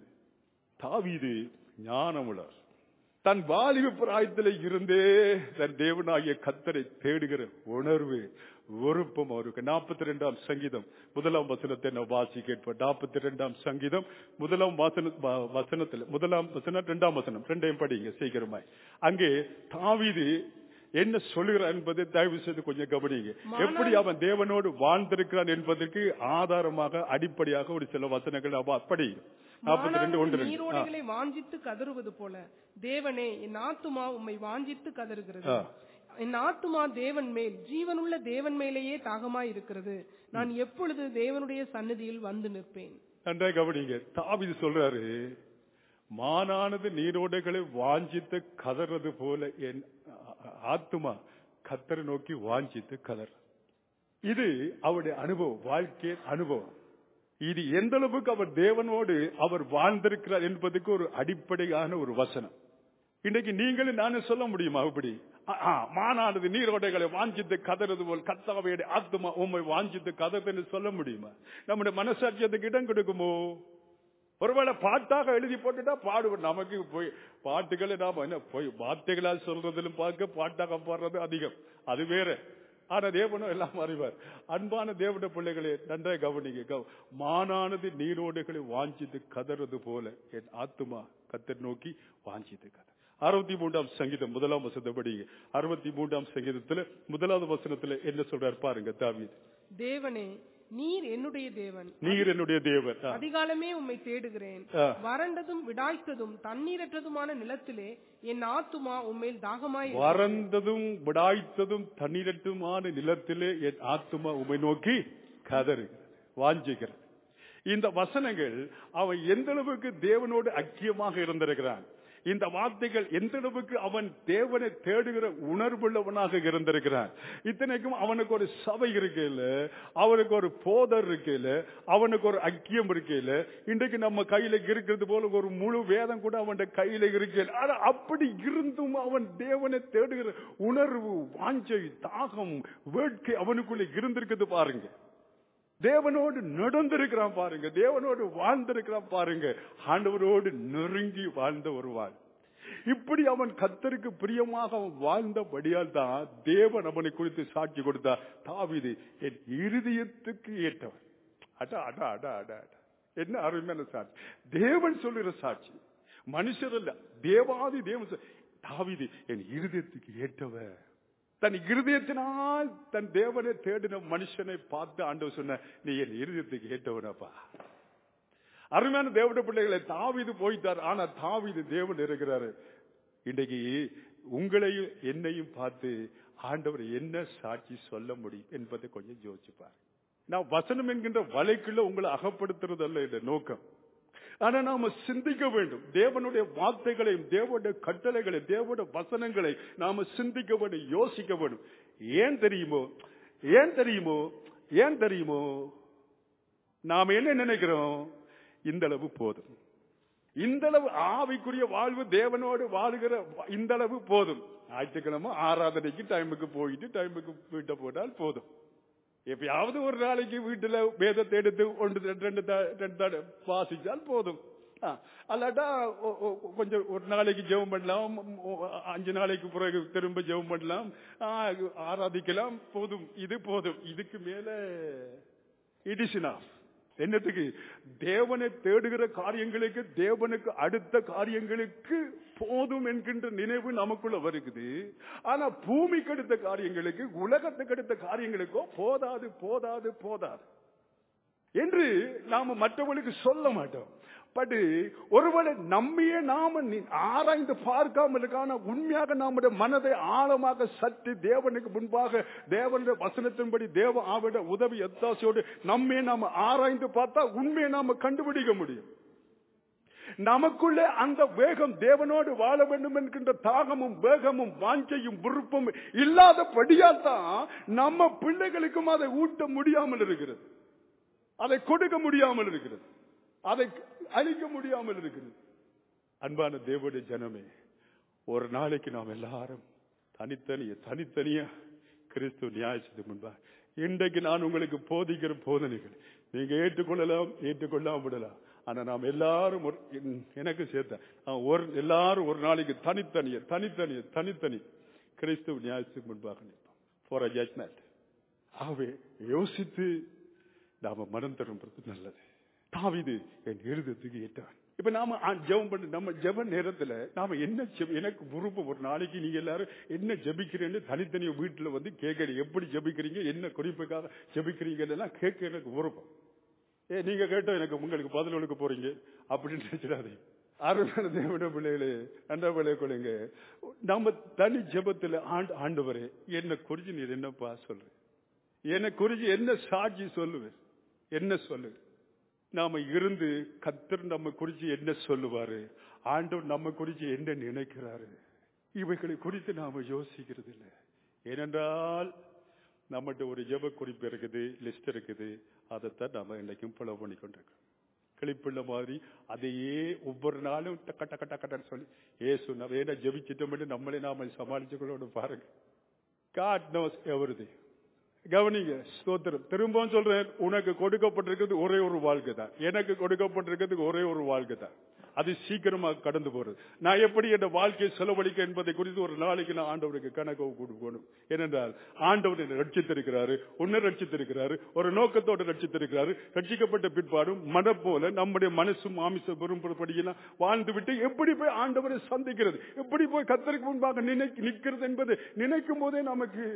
A: தாவீது ஞானமுளர் தன் வாலிப பிராயத்தில் இருந்தே தன் தேவனாகிய கத்தரை தேடுகிற உணர்வு விருப்பம் அவருக்கு நாற்பத்தி ரெண்டாம் சங்கீதம் முதலாம் வசனத்தை நான் வாசி கேட்பேன் நாற்பத்தி ரெண்டாம் சங்கீதம் முதலாம் வசன வசனத்தில் முதலாம் வசனம் ரெண்டாம் வசனம் ரெண்டையும் படிங்க சீக்கிரமாய் அங்கே தாவீது என்ன சொல்லுகிறான் என்பதை தயவு செய்து கொஞ்சம் கவனிங்க எப்படி அவன் தேவனோடு வாழ்ந்திருக்கிறான் என்பதற்கு ஆதாரமாக அடிப்படையாக ஒரு சில வசனங்கள் அவ அப்படி நாற்பத்தி ரெண்டு ஒன்று ரெண்டு
B: நீரோடைகளை வாஞ்சித்து கதறுவது போல தேவனே என் ஆத்துமா உம்மை வாஞ்சித்து கதறுகிறது என் ஆத்துமா தேவன் மேல் ஜீவனுள்ள தேவன் மேலேயே தாகமாய் இருக்கிறது நான் எப்பொழுது தேவனுடைய சன்னதியில் வந்து நிற்பேன்
A: நன்றாக கவனிங்க தாவிது சொல்றாரு மானானது நீரோடைகளை வாஞ்சித்து கதறது போல என் ஆத்துமா கத்தரை நோக்கி வாஞ்சித்து கதர் இது அவருடைய அனுபவம் வாழ்க்கை அனுபவம் இது எந்த அளவுக்கு அவர் தேவனோடு அவர் வாழ்ந்திருக்கிறார் என்பதுக்கு ஒரு அடிப்படையான ஒரு வசனம் இன்னைக்கு நீங்களும் நானும் சொல்ல முடியுமா அப்படி மானானது நீரோடைகளை வாஞ்சித்து கதறது போல் கத்தாவையுடைய ஆத்மா உண்மை வாஞ்சித்து கதறதுன்னு சொல்ல முடியுமா நம்முடைய மனசாட்சியத்துக்கு இடம் கொடுக்குமோ ஒருவேளை பாட்டாக எழுதி போட்டுட்டா பாடுவோம் நமக்கு போய் பாட்டுகளை நாம என்ன போய் வார்த்தைகளால் சொல்றதிலும் பார்க்க பாட்டாக பாடுறது அதிகம் அது வேற ஆனா தேவனும் எல்லாம் அறிவார் அன்பான தேவன பிள்ளைகளே நன்றாக கவனிக்க மானானது நீரோடுகளை வாஞ்சித்து கதறது போல என் ஆத்துமா கத்தர் நோக்கி வாஞ்சித்து கதர் அறுபத்தி மூன்றாம் சங்கீதம் முதலாம் வசனப்படி அறுபத்தி மூன்றாம் சங்கீதத்துல முதலாவது வசனத்துல என்ன சொல்றாரு பாருங்க தாவீது
B: தேவனே நீர் என்னுடைய தேவன்
A: நீர் என்னுடைய தேவன்
B: அதிகாலமே உம்மை தேடுகிறேன் வறண்டதும் விடாய்த்ததும் தண்ணீரற்றதுமான நிலத்திலே என் ஆத்துமா உம்மேல் தாகமாய்
A: வறண்டதும் விடாய்த்ததும் தண்ணீரற்றுமான நிலத்திலே என் ஆத்துமா உம்மை நோக்கி கதறு வாஞ்சிக்கிறது இந்த வசனங்கள் அவன் எந்த அளவுக்கு தேவனோடு ஐக்கியமாக இருந்திருக்கிறான் இந்த வார்த்தைகள் எந்த அளவுக்கு அவன் தேவனை தேடுகிற உணர்வுள்ளவனாக இருந்திருக்கிறான் இத்தனைக்கும் அவனுக்கு ஒரு சபை இருக்கையில அவனுக்கு ஒரு போதர் இருக்கையில அவனுக்கு ஒரு ஐக்கியம் இருக்கையில இன்றைக்கு நம்ம கையில இருக்கிறது போல ஒரு முழு வேதம் கூட அவன் கையில இருக்கையில ஆனா அப்படி இருந்தும் அவன் தேவனை தேடுகிற உணர்வு வாஞ்சை தாகம் வேட்கை அவனுக்குள்ள இருந்திருக்குது பாருங்க தேவனோடு நடந்திருக்கிறான் பாருங்க தேவனோடு வாழ்ந்திருக்கிறான் பாருங்க ஆண்டவரோடு நெருங்கி வாழ்ந்த ஒரு வாழ் இப்படி அவன் கத்தருக்கு பிரியமாக அவன் வாழ்ந்தபடியால் தான் தேவன் அவனை குறித்து சாட்சி கொடுத்தார் தாவிது என் இருதயத்துக்கு ஏற்றவன் அடா அடா அடா அடா அடா. என்ன அருமையான சாட்சி தேவன் சொல்லுற சாட்சி மனுஷர் அல்ல தேவாதி தேவன் சொல்- தாவீது என் இருதயத்துக்கு ஏற்றவர் தன் இருதயத்தினால் தன் தேவனை தேடின மனுஷனை பார்த்து ஆண்டவர் சொன்ன நீ என் இருதயத்துக்கு ஏற்றவனப்பா அருமையான தேவட பிள்ளைகளை தாவீது போயிட்டார் ஆனா தாவீது தேவன் இருக்கிறாரு இன்னைக்கு உங்களையும் என்னையும் பார்த்து ஆண்டவர் என்ன சாட்சி சொல்ல முடியும் என்பதை கொஞ்சம் யோசிச்சுப்பார் நான் வசனம் என்கின்ற வலைக்குள்ள உங்களை அகப்படுத்துறது அல்ல இந்த நோக்கம் ஆனா நாம சிந்திக்க வேண்டும் தேவனுடைய வார்த்தைகளையும் தேவனுடைய கட்டளைகளை தேவனுடைய வசனங்களை நாம சிந்திக்க வேண்டும் யோசிக்க வேண்டும் ஏன் தெரியுமோ ஏன் தெரியுமோ ஏன் தெரியுமோ நாம என்ன நினைக்கிறோம் இந்த அளவு போதும் இந்த அளவு ஆவிக்குரிய வாழ்வு தேவனோடு வாழுகிற இந்த அளவு போதும் ஞாயிற்றுக்கிழமை ஆராதனைக்கு டைமுக்கு போயிட்டு டைமுக்கு வீட்டை போட்டால் போதும் எப்பயாவது ஒரு நாளைக்கு வீட்டுல வேதத்தை எடுத்து ஒன்று ரெண்டு ரெண்டு த- ரெண்டு தடவை வாசிச்சால் போதும் ஆ, அல்லாட்டா ஒ- ஒ- கொஞ்சம் ஒரு நாளைக்கு ஜெபம் பண்ணலாம் ஒ- அஞ்சு நாளைக்கு பிறகு திரும்ப ஜெபம் பண்ணலாம் ஆ, ஆராதிக்கலாம் போதும் இது போதும் இதுக்கு மேல இட் இஸ் என்னத்துக்கு தேவனை தேடுகிற காரியங்களுக்கு தேவனுக்கு அடுத்த காரியங்களுக்கு போதும் என்கின்ற நினைவு நமக்குள்ள வருகுது ஆனா பூமிக்கு அடுத்த காரியங்களுக்கு உலகத்துக்கு அடுத்த காரியங்களுக்கோ போதாது போதாது போதாது என்று நாம மற்றவர்களுக்கு சொல்ல மாட்டோம் பட் ஒருவேளை நம்மையே நாம நி- ஆராய்ந்து பார்க்காமல் இருக்கான உண்மையாக நம்முடைய மனதை ஆழமாக சற்று தேவனுக்கு முன்பாக தேவனுடைய வசனத்தின்படி தேவ ஆவிட உதவி எத்தாசையோடு நம்மை நாம ஆராய்ந்து பார்த்தா உண்மையை நாம கண்டுபிடிக்க முடியும் நமக்குள்ளே அந்த வேகம் தேவனோடு வாழ வேண்டும் என்கின்ற தாகமும் வேகமும் வாஞ்சையும் விருப்பம் இல்லாதபடியால் தான் நம்ம பிள்ளைகளுக்கும் அதை ஊட்ட முடியாமல் இருக்கிறது அதை கொடுக்க முடியாமல் இருக்கிறது அதை அழிக்க முடியாமல் இருக்கிறது அன்பான தேவனுடைய ஜனமே ஒரு நாளைக்கு நாம் எல்லாரும் தனித்தனிய தனித்தனியா கிறிஸ்துவ நியாயத்துக்கு முன்பா இன்றைக்கு நான் உங்களுக்கு போதிக்கிற போதனைகள் நீங்க ஏற்றுக்கொள்ளலாம் ஏற்றுக்கொள்ளாம விடலாம் ஆனா நாம் எல்லாரும் ஒரு- என்- எனக்கு சேர்த்த நான் ஒரு எல்லாரும் ஒரு நாளைக்கு தனித்தனிய தனித்தனிய தனித்தனி கிறிஸ்துவ நியாயத்துக்கு முன்பாக நிற்போம் ஃபார் அ ஜட்மெண்ட் ஆகவே யோசித்து நாம மனம் திரும்புறது நல்லது தாவிது என் இருதயத்துக்கு ஏற்றான் இப்ப நாம ஆ- ஜெபம் பண்ணி நம்ம ஜெப நேரத்துல நாம என்ன ஜெப- எனக்கு விருப்பம் ஒரு நாளைக்கு நீங்க எல்லாரும் என்ன ஜெபிக்கிறேன்னு தனித்தனி வீட்டுல வந்து கேட்கறீங்க எப்படி ஜெபிக்கிறீங்க என்ன குறிப்புக்காக ஜெபிக்கிறீங்கன்னு எல்லாம் கேட்க எனக்கு விருப்பம் ஏ நீங்க கேட்டா எனக்கு உங்களுக்கு பதில் கொடுக்க போறீங்க அப்படின்னு நினைச்சிடாதீங்க அருமையான தேவன பிள்ளைகளே அண்டா பிள்ளைய கொள்ளுங்க நம்ம தனி ஜெபத்துல ஆண்டு ஆண்டவரே என்ன குறிச்சு நீர் என்னப்பா சொல்ற என்னை குறிச்சு என்ன சாட்சி சொல்லுவேன் என்ன சொல்லு நாம இருந்து கத்தர் நம்ம குறிச்சு என்ன சொல்லுவாரு ஆண்டவர் நம்ம குறிச்சு என்ன நினைக்கிறாரு இவைகளை குறித்து நாம யோசிக்கிறது இல்லை ஏனென்றால் நம்மகிட்ட ஒரு ஜெப குறிப்பு இருக்குது லிஸ்ட் இருக்குது அதைத்தான் நாம இன்னைக்கும் ஃபாலோ பண்ணி கொண்டிருக்கோம் கிளிப்புள்ள மாதிரி அதையே ஒவ்வொரு நாளும் டக்க டக்க டக்கன்னு சொல்லி ஏசு நம்ம ஏன்னா ஜெபிச்சிட்டோம்னு நம்மளே நாம சமாளிச்சுக்கொள்ள பாருங்க காட் நோஸ் எவருது கவனிங்க ஸ்தோத்திரம் திரும்பவும் சொல்றேன் உனக்கு கொடுக்கப்பட்டிருக்கிறது ஒரே ஒரு வாழ்க்கை தான் எனக்கு கொடுக்கப்பட்டிருக்கிறது ஒரே ஒரு வாழ்க்கை தான் அது சீக்கிரமா கடந்து போறது நான் எப்படி என் வாழ்க்கையை செலவழிக்க என்பதை குறித்து ஒரு நாளைக்கு நான் ஆண்டவருக்கு கணக்கு கொடுக்கணும் ஏனென்றால் ஆண்டவர் என்னை ரட்சித்திருக்கிறாரு உன்னை ரட்சித்திருக்கிறாரு ஒரு நோக்கத்தோடு ரட்சித்திருக்கிறாரு ரட்சிக்கப்பட்ட பிற்பாடும் மன போல நம்முடைய மனசும் மாமிச விரும்புறபடியெல்லாம் வாழ்ந்து விட்டு எப்படி போய் ஆண்டவரை சந்திக்கிறது எப்படி போய் கத்தருக்கு முன்பாக நினை நிற்கிறது என்பது நினைக்கும் போதே நமக்கு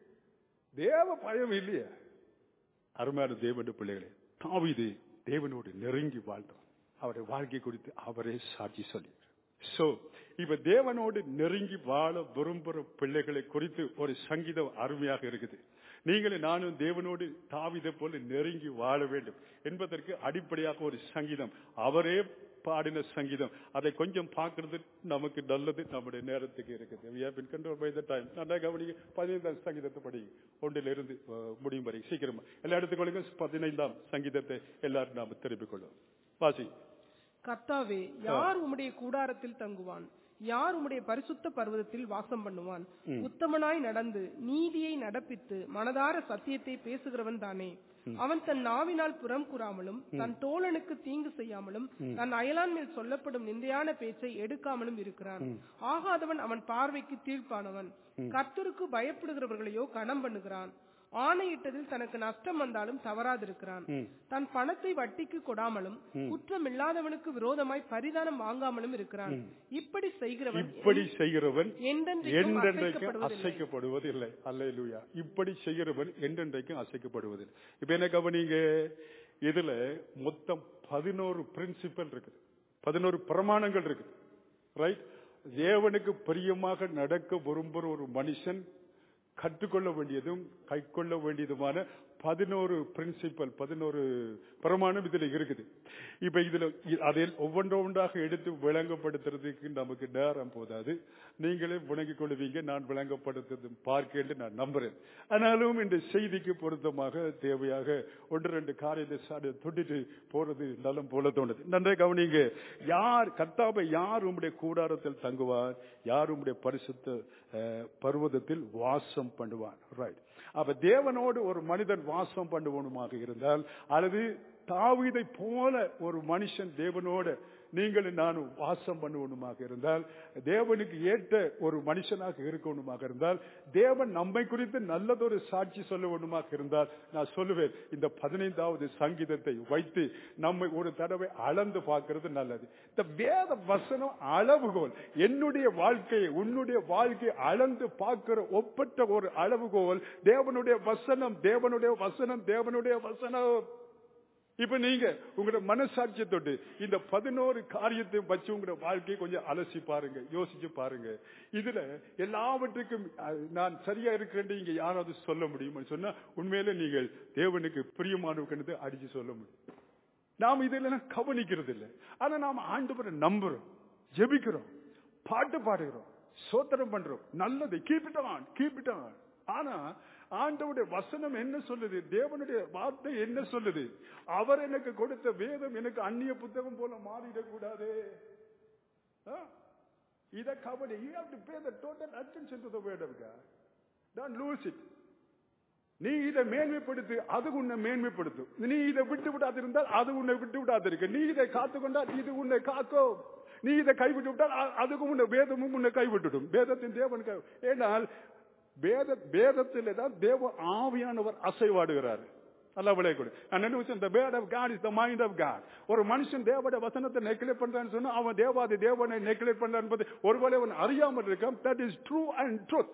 A: தேவ பயம் இல்லையா அருமையான தேவனுடைய பிள்ளைகளே தாவீது தேவனோடு நெருங்கி வாழ்ந்தோம் அவருடைய வாழ்க்கை குறித்து அவரே சாட்சி சொல்லி சோ இப்ப தேவனோடு நெருங்கி வாழ விரும்புற பிள்ளைகளை குறித்து ஒரு சங்கீதம் அருமையாக இருக்குது நீங்களே நானும் தேவனோடு தாவிதை போல நெருங்கி வாழ வேண்டும் என்பதற்கு அடிப்படையாக ஒரு சங்கீதம் அவரே பாடின சங்கீதம் அதை கொஞ்சம் பார்க்கிறது நமக்கு நல்லது நம்முடைய நேரத்துக்கு இருக்குது we have been controlled by the time நல்லா கவனிங்க பதினைந்தாம் சங்கீதத்தை படி ஒன்றிலிருந்து அஹ், முடியும் வரை சீக்கிரமா எல்லா இடத்துக்கு பதினைந்தாம் சங்கீதத்தை எல்லாரும் நாம திருப்பிக் கொள்ளும் வாசி
B: கர்த்தாவே யார் உம்முடைய கூடாரத்தில் தங்குவான் யார் உம்முடைய பரிசுத்த பர்வதத்தில் வாசம் பண்ணுவான் உத்தமனாய் நடந்து நீதியை நடப்பித்து மனதார சத்தியத்தை பேசுகிறவன் தானே அவன் தன் நாவினால் புறம் கூறாமலும் தன் தோழனுக்கு தீங்கு செய்யாமலும் தன் அயலான் மேல் சொல்லப்படும் நிந்தையான பேச்சை எடுக்காமலும் இருக்கிறான் ஆகாதவன் அவன் பார்வைக்கு தீர்ப்பானவன் கர்த்தருக்கு பயப்படுகிறவர்களையோ கனம் பண்ணுகிறான் ஆணையிட்டதில் தனக்கு நஷ்டம் வந்தாலும் தவறாதிருக்கிறான்
A: ம்.
B: தன் பணத்தை வட்டிக்கு கொடாமலும் குற்றமில்லாதவனுக்கு விரோதமாய் பரிதானம் வாங்காமலும் இருக்கிறான் இப்படி செய்கிறவன்
A: இப்படி செய்கிறவன்
B: என்றென்றைக்கும்
A: என்றென்றைக்கும்
B: அசைக்கப்படுவதில்லை.
A: அசைக்கப்படுவதில்லை அல்லேலூயா இப்படி செய்கிறவன் என்றென்றைக்கும் அசைக்கப்படுவதில்லை இப்ப என்ன கவனிங்க இதுல மொத்தம் பதினோரு பிரின்சிபல் இருக்குது பதினோரு பிரமாணங்கள் இருக்குது ரைட் தேவனுக்கு பிரியமாக நடக்க விரும்புகிற ஒரு மனுஷன் கற்றுக்கொள்ள வேண்டியதும் கைக்கொள்ள வேண்டியதுமான பதினோரு பிரின்சிபல் பதினோரு பிரமாணம் இதுல இருக்குது இப்ப இதுல இ- அதில் ஒவ்வொன்று ஒன்றாக எடுத்து விளங்கப்படுத்துறதுக்கு நமக்கு நேரம் போதாது நீங்களே விளங்கிக் கொள்வீங்க நான் விளங்கப்படுத்துறது பார்க்க நான் நம்புறேன் ஆனாலும் இந்த செய்திக்கு பொருத்தமாக தேவையாக ஒன்று ரெண்டு காரியத்தை சாடி தொட்டிட்டு போறது நலம் போல தோணுது நன்றே கவனிங்க யார் கர்த்தாவை யார் உம்முடைய கூடாரத்தில் தங்குவார் யார் உம்முடைய பரிசுத்த அஹ், பர்வதத்தில் வாசம் பண்ணுவார் ரைட் அப்ப தேவனோடு ஒரு மனிதன் வாசம் பண்ணுவனுமாக இருந்தால் அல்லது தாவீதை போல ஒரு மனுஷன் தேவனோட நீங்களும் நானும் வாசம் பண்ணுவனுமாக இருந்தால் தேவனுக்கு ஏற்ற ஒரு மனுஷனாக இருக்கணுமாக இருந்தால் தேவன் நம்மை குறித்து நல்லதொரு சாட்சி சொல்லவனுமாக இருந்தால் நான் சொல்லுவேன் இந்த பதினைந்தாவது சங்கீதத்தை வைத்து நம்மை ஒரு தடவை அளந்து பார்க்கிறது நல்லது இந்த வேத வசனம் அளவுகோல் என்னுடைய வாழ்க்கையை உன்னுடைய வாழ்க்கையை அளந்து பார்க்கிற ஒப்பற்ற ஒரு அளவுகோல் தேவனுடைய வசனம் தேவனுடைய வசனம் தேவனுடைய வசனம் இப்ப நீங்க உங்களோட மனசாட்சியை தொட்டு இந்த பதினோரு காரியத்தையும் வச்சு உங்களோட வாழ்க்கையை கொஞ்சம் அலசி பாருங்க யோசிச்சு பாருங்க இதுல எல்லாவற்றுக்கும் அஹ், நான் சரியா இருக்கிறேன் இங்க யாராவது சொல்ல முடியும்னு சொன்னா உண்மையில நீங்கள் தேவனுக்கு பிரியமானவர்களை அடிச்சு சொல்ல முடியும் நாம் இதெல்லாம் கவனிக்கிறது இல்லை ஆனா நாம் ஆண்டவரை நம்புறோம் ஜெபிக்கிறோம் பாட்டு பாடுகிறோம் சோத்திரம் பண்றோம் நல்லது keep it on keep it on ஆனா ஆண்டவருடைய வசனம் என்ன சொல்லுது தேவனுடைய வார்த்தை என்ன சொல்லுது அவர் எனக்கு கொடுத்த வேதம் எனக்கு அந்நிய புத்தகம் போல மாறிடக்கூடாது ஆ? இத கவனி you have to pay the total attention to the word of God don't lose it நீ இதை மேன்மைப்படுத்து அது உன்னை மேன்மைப்படுத்தும் நீ இதை விட்டு விடாது இருந்தால் அது உன்னை விட்டு விடாது இருக்கு நீ இதை காத்து கொண்டால் இது உன்னை காக்கும் நீ இதை கைவிட்டு விட்டால் அ- அதுக்கும் உன்னை வேதமும் உன்னை கைவிட்டுடும் வேதத்தின் தேவன் கை ஏனால் வேத வேதத்திலே தான் தேவ ஆவியானவர் அசைவாடுகிறார் நல்லா விளையக்கூட நான் என்ன விஷயம் the word of God is the mind of God ஒரு மனுஷன் தேவனுடைய வசனத்தை நெக்லேட் பண்றான்னு சொன்னா அவன் தேவாதி தேவனை நெக்லேட் பண்றான் என்பது ஒருவேளை அவன் அறியாமல் இருக்கான் that is true and truth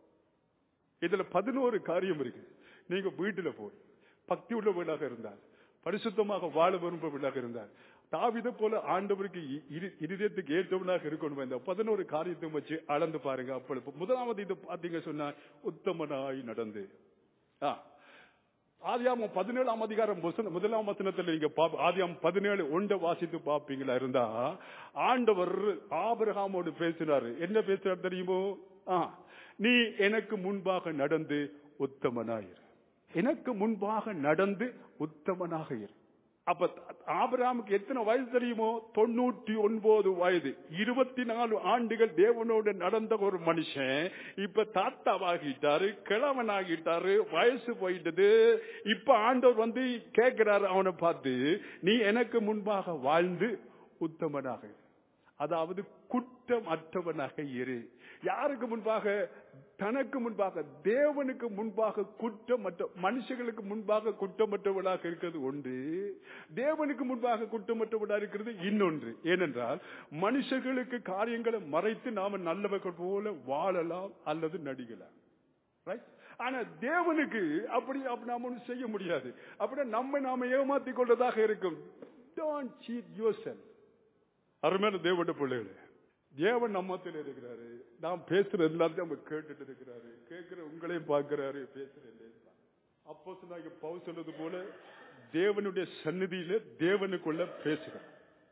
A: இதுல பதினோரு காரியம் இருக்கு நீங்க வீட்டுல போய் பக்தி உள்ள வீடாக இருந்தால் பரிசுத்தமாக வாழ விரும்புவதாக இருந்தால் தாவித போல ஆண்டவருக்கு இ- இரு- இருதயத்துக்கு ஏற்றவனாக இருக்கணும் இந்த பதினோரு காரியத்தை வச்சு அளந்து பாருங்க அப்பொழுது முதலாவது இது பாத்தீங்க சொன்னா உத்தமனாய் நடந்து ஆ. ஆதியாமம் பதினேழாம் அதிகாரம் வசன- முதலாம் வசனத்துல நீங்க பாப்ப- ஆதியாமம் பதினேழு ஒன்றை வாசித்து பாப்பீங்களா இருந்தா ஆண்டவர் ஆபிரகாமோடு பேசினாரு என்ன பேசுறாரு தெரியுமோ ஆ, நீ எனக்கு முன்பாக நடந்து உத்தமனாயிரு எனக்கு முன்பாக நடந்து உத்தமனாக இரு அப்ப ஆபிரகாமுக்கு எத்தனை வயசு தெரியுமோ தொண்ணூற்றி ஒன்பது வயது இருபத்தி நாலு ஆண்டுகள் தேவனோடு நடந்த ஒரு மனுஷன் இப்ப தாத்தாவாகிட்டாரு கிழவனாகிட்டாரு வயசு போயிட்டது இப்ப ஆண்டவர் வந்து கேட்கிறாரு அவனை பார்த்து நீ எனக்கு முன்பாக வாழ்ந்து உத்தமனாக இரு. அதாவது குற்றம் அற்றவனாக இரு யாருக்கு முன்பாக தனக்கு முன்பாக தேவனுக்கு முன்பாக குற்றமற்ற மனுஷர்களுக்கு முன்பாக குற்றமற்றவனாக இருக்கிறது ஒன்று தேவனுக்கு முன்பாக குற்றமற்றவனாக இருக்கிறது இன்னொன்று ஏனென்றால் மனுஷர்களுக்கு காரியங்களை மறைத்து நாம நல்லவர்கள் போல வாழலாம் அல்லது நடிக்கலாம் Right? ஆனா தேவனுக்கு அப்படி அப்படி நாம ஒண்ணும் செய்ய முடியாது அப்படி நம்ம நாம ஏமாத்திக் கொள்வதாக இருக்கும் Don't cheat yourself. அருமையான தேவனுடைய பிள்ளைகளே தேவன் நம்மத்தில் இருக்கிறாரு நாம் பேசுற எல்லாத்தையும் நம்ம கேட்டுட்டு இருக்கிறாரு கேட்கிற உங்களையும் பார்க்கிறாரு பேசுற அப்போ சொன்னாங்க பவு சொன்னது போல தேவனுடைய சந்நிதியில தேவனுக்குள்ள பேசுகிறோம்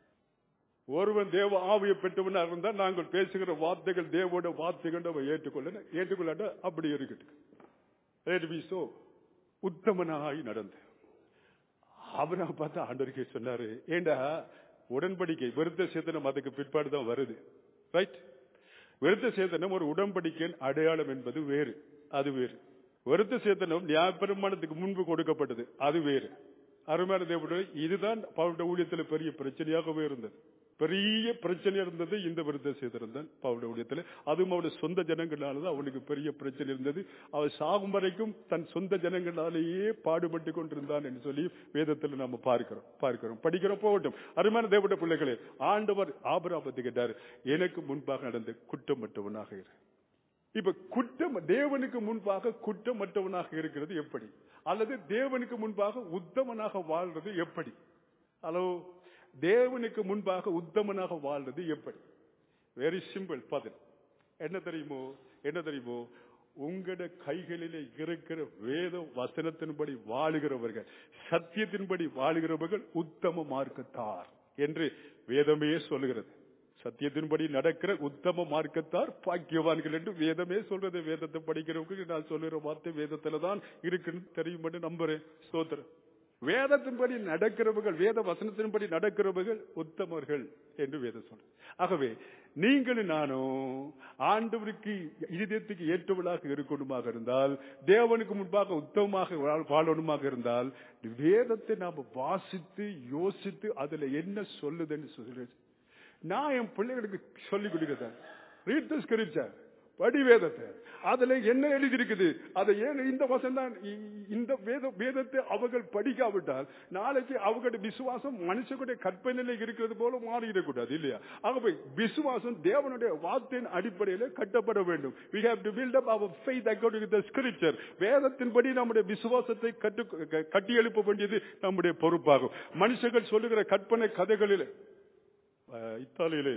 A: ஒருவன் தேவ ஆவியை பெற்றவனா இருந்தா நாங்கள் பேசுகிற வார்த்தைகள் தேவோட வார்த்தைகள் நம்ம ஏற்றுக்கொள்ள ஏற்றுக்கொள்ளாட்ட அப்படி இருக்கட்டும் Let it be so. உத்தமனாய் நடந்து அவரை பார்த்து ஆண்டவருக்கு சொன்னாரு ஏண்டா உடன்படிக்கை விருத்த சேதனம் அதுக்கு பிற்பாடு தான் வருது ரைட் விருத்த சேதனம் ஒரு உடன்படிக்கையின் அடையாளம் என்பது வேறு அது வேறு விருத்த சேதனம் நியாயப்பிரமாணத்துக்கு முன்பு கொடுக்கப்பட்டது அது வேறு அருமையான தேவனுடைய இதுதான் பவுண்ட ஊழியத்தில் பெரிய பிரச்சனையாகவே இருந்தது பெரிய பிரச்சனை இருந்தது இந்த விருத்த செய்திருந்தான் பவுலுடைய ஊழியத்தில் அதுவும் அவருடைய சொந்த ஜனங்களாலதான் அவனுக்கு பெரிய பிரச்சனை இருந்தது அவர் சாகும் வரைக்கும் தன் சொந்த ஜனங்களாலேயே பாடுபட்டு கொண்டிருந்தான் என்று சொல்லி வேதத்தில் நம்ம பார்க்கிறோம் பார்க்கிறோம் படிக்கிறோம் போகட்டும் அருமையான தேவட பிள்ளைகளே ஆண்டவர் ஆபராபத்து கேட்டார் எனக்கு முன்பாக நடந்த குற்றமற்றவனாக இரு இப்ப குற்றம் தேவனுக்கு முன்பாக குற்றமற்றவனாக இருக்கிறது எப்படி அல்லது தேவனுக்கு முன்பாக உத்தமனாக வாழ்றது எப்படி ஹலோ தேவனுக்கு முன்பாக உத்தமனாக வாழ்றது எப்படி வெரி சிம்பிள் பதில் என்ன தெரியுமோ என்ன தெரியுமோ உங்களோட கைகளிலே இருக்கிற வேத வசனத்தின்படி வாழுகிறவர்கள் சத்தியத்தின்படி வாழுகிறவர்கள் உத்தம மார்க்கத்தார் என்று வேதமே சொல்லுகிறது சத்தியத்தின்படி நடக்கிற உத்தம மார்க்கத்தார் பாக்கியவான்கள் என்று வேதமே சொல்றது வேதத்தை படிக்கிறவங்களுக்கு நான் சொல்லுற வார்த்தை வேதத்துல தான் இருக்குன்னு தெரியும் நம்புறேன் சோதரன் வேதத்தின்படி நடக்கிறவர்கள் வேத வசனத்தின்படி நடக்கிறவர்கள் உத்தமர்கள் என்று வேதம் சொல்ற ஆகவே நீங்களும் நானும் ஆண்டவருக்கு இதயத்துக்கு ஏற்றவளாக இருக்கணுமாக இருந்தால் தேவனுக்கு முன்பாக உத்தமமாக வாழ்- வாழணுமாக இருந்தால் வேதத்தை நாம வாசித்து யோசித்து அதுல என்ன சொல்லுதுன்னு சொல்லுறது நான் என் பிள்ளைகளுக்கு சொல்லிக் கொடுக்கிறேன் ரீட் த ஸ்கிரிப்சர் படி வேதத்தை அதுல என்ன எழுதியிருக்குது அதை ஏன் இந்த வசனம் தான் இ- இந்த வேத வேதத்தை அவர்கள் படிக்காவிட்டால் நாளைக்கு அவர்களுடைய விசுவாசம் மனுஷனுடைய கற்பனையில இருக்கிறது போல மாறிடக்கூடாது இல்லையா ஆகவே விசுவாசம் தேவனுடைய வார்த்தையின் அடிப்படையில கட்டப்பட வேண்டும் we have to build up our faith according to the scripture வேதத்தின்படி நம்முடைய விசுவாசத்தை கட்டு க- கட்டி எழுப்ப வேண்டியது நம்முடைய பொறுப்பாகும் மனுஷர்கள் சொல்லுகிற கற்பனை கதைகளில் அஹ், இத்தாலியிலே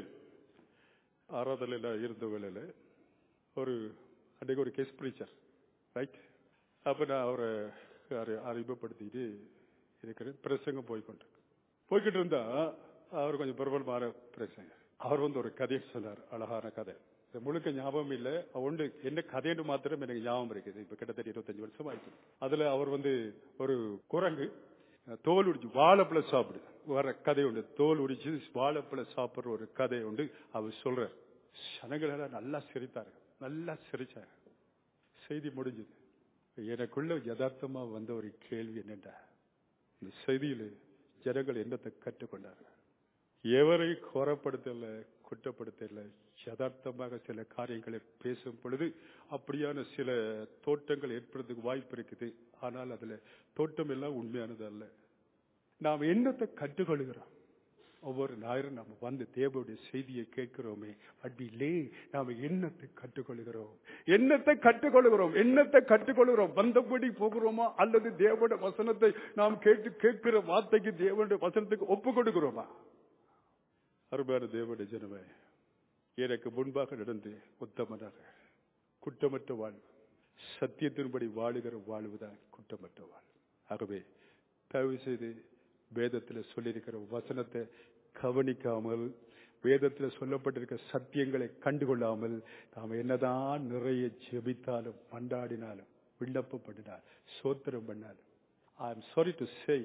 A: ஆராதனையில் இருந்த வேளையில ஒரு அன்றைக்கு ஒரு கெஸ்ட் ப்ரீச்சர் ரைட் அப்ப நான் அவரை அறி- அறிமுகப்படுத்திட்டு இருக்கிறேன் பிரசங்கம் போய்கொண்டு போய்கிட்டு இருந்தா அவர் கொஞ்சம் பிரபலமான பிரசங்க அவர் வந்து ஒரு கதையை சொன்னார் அழகான கதை இது முழுக்க ஞாபகம் இல்ல ஒன்று என்ன கதைன்னு மாத்திரம் எனக்கு ஞாபகம் இருக்குது இப்ப கிட்டத்தட்ட இருபத்தஞ்சு வருஷம் ஆயிடுச்சு அதுல அவர் வந்து ஒரு குரங்கு தோல் உடிச்சு வாழைப்பழம் சாப்பிடு வர கதை உண்டு தோல் உடிச்சு வாழைப்பழம் சாப்பிடுற ஒரு கதை உண்டு அவர் சொல்றார் ஜனங்கள் எல்லாம் நல்லா சிரித்தார்கள் நல்லா சிரிச்சாங்க செய்தி முடிஞ்சது எனக்குள்ள யதார்த்தமா வந்த ஒரு கேள்வி என்னடா இந்த செய்தியில ஜனங்கள் என்னத்தை கற்றுக்கொண்டார்கள் எவரை கோரப்படுத்தல குற்றப்படுத்தல யதார்த்தமாக சில காரியங்களை பேசும் பொழுது அப்படியான சில தோட்டங்கள் ஏற்படுறதுக்கு வாய்ப்பு இருக்குது ஆனால் அதுல தோட்டம் எல்லாம் உண்மையானது அல்ல நாம் என்னத்தை கற்றுக்கொள்கிறோம் ஒவ்வொரு ஞாயிறும் நம்ம வந்து தேவனுடைய செய்தியை கேட்கிறோமே அடியிலே நாம என்னத்தை கற்றுக்கொள்கிறோம் என்னத்தை கற்றுக்கொள்கிறோம் என்னத்தை கற்றுக்கொள்கிறோம் வந்தபடி போகிறோமா அல்லது தேவனுடைய வசனத்தை நாம் கேட்டு கேட்கிற வார்த்தைக்கு தேவனுடைய வசனத்துக்கு ஒப்பு கொடுக்கிறோமா அருமையான தேவனுடைய ஜனமே எனக்கு முன்பாக நடந்து உத்தமனாக குற்றமற்ற வாழ்வு சத்தியத்தின்படி வாழுகிற வாழ்வுதான் குற்றமற்ற வாழ்வு ஆகவே தயவு செய்து வேதத்தில் சொல்லியிருக்கிற வசனத்தை கவனிக்காமல் வேதத்தில் சொல்லப்பட்டிருக்கிற சத்தியங்களை கண்டுகொள்ளாமல் நாம் என்னதான் நிறைய ஜெபித்தாலும் மண்டாடினாலும் விண்ணப்பப்படினால் சோத்திரம் பண்ணாலும் I am sorry to say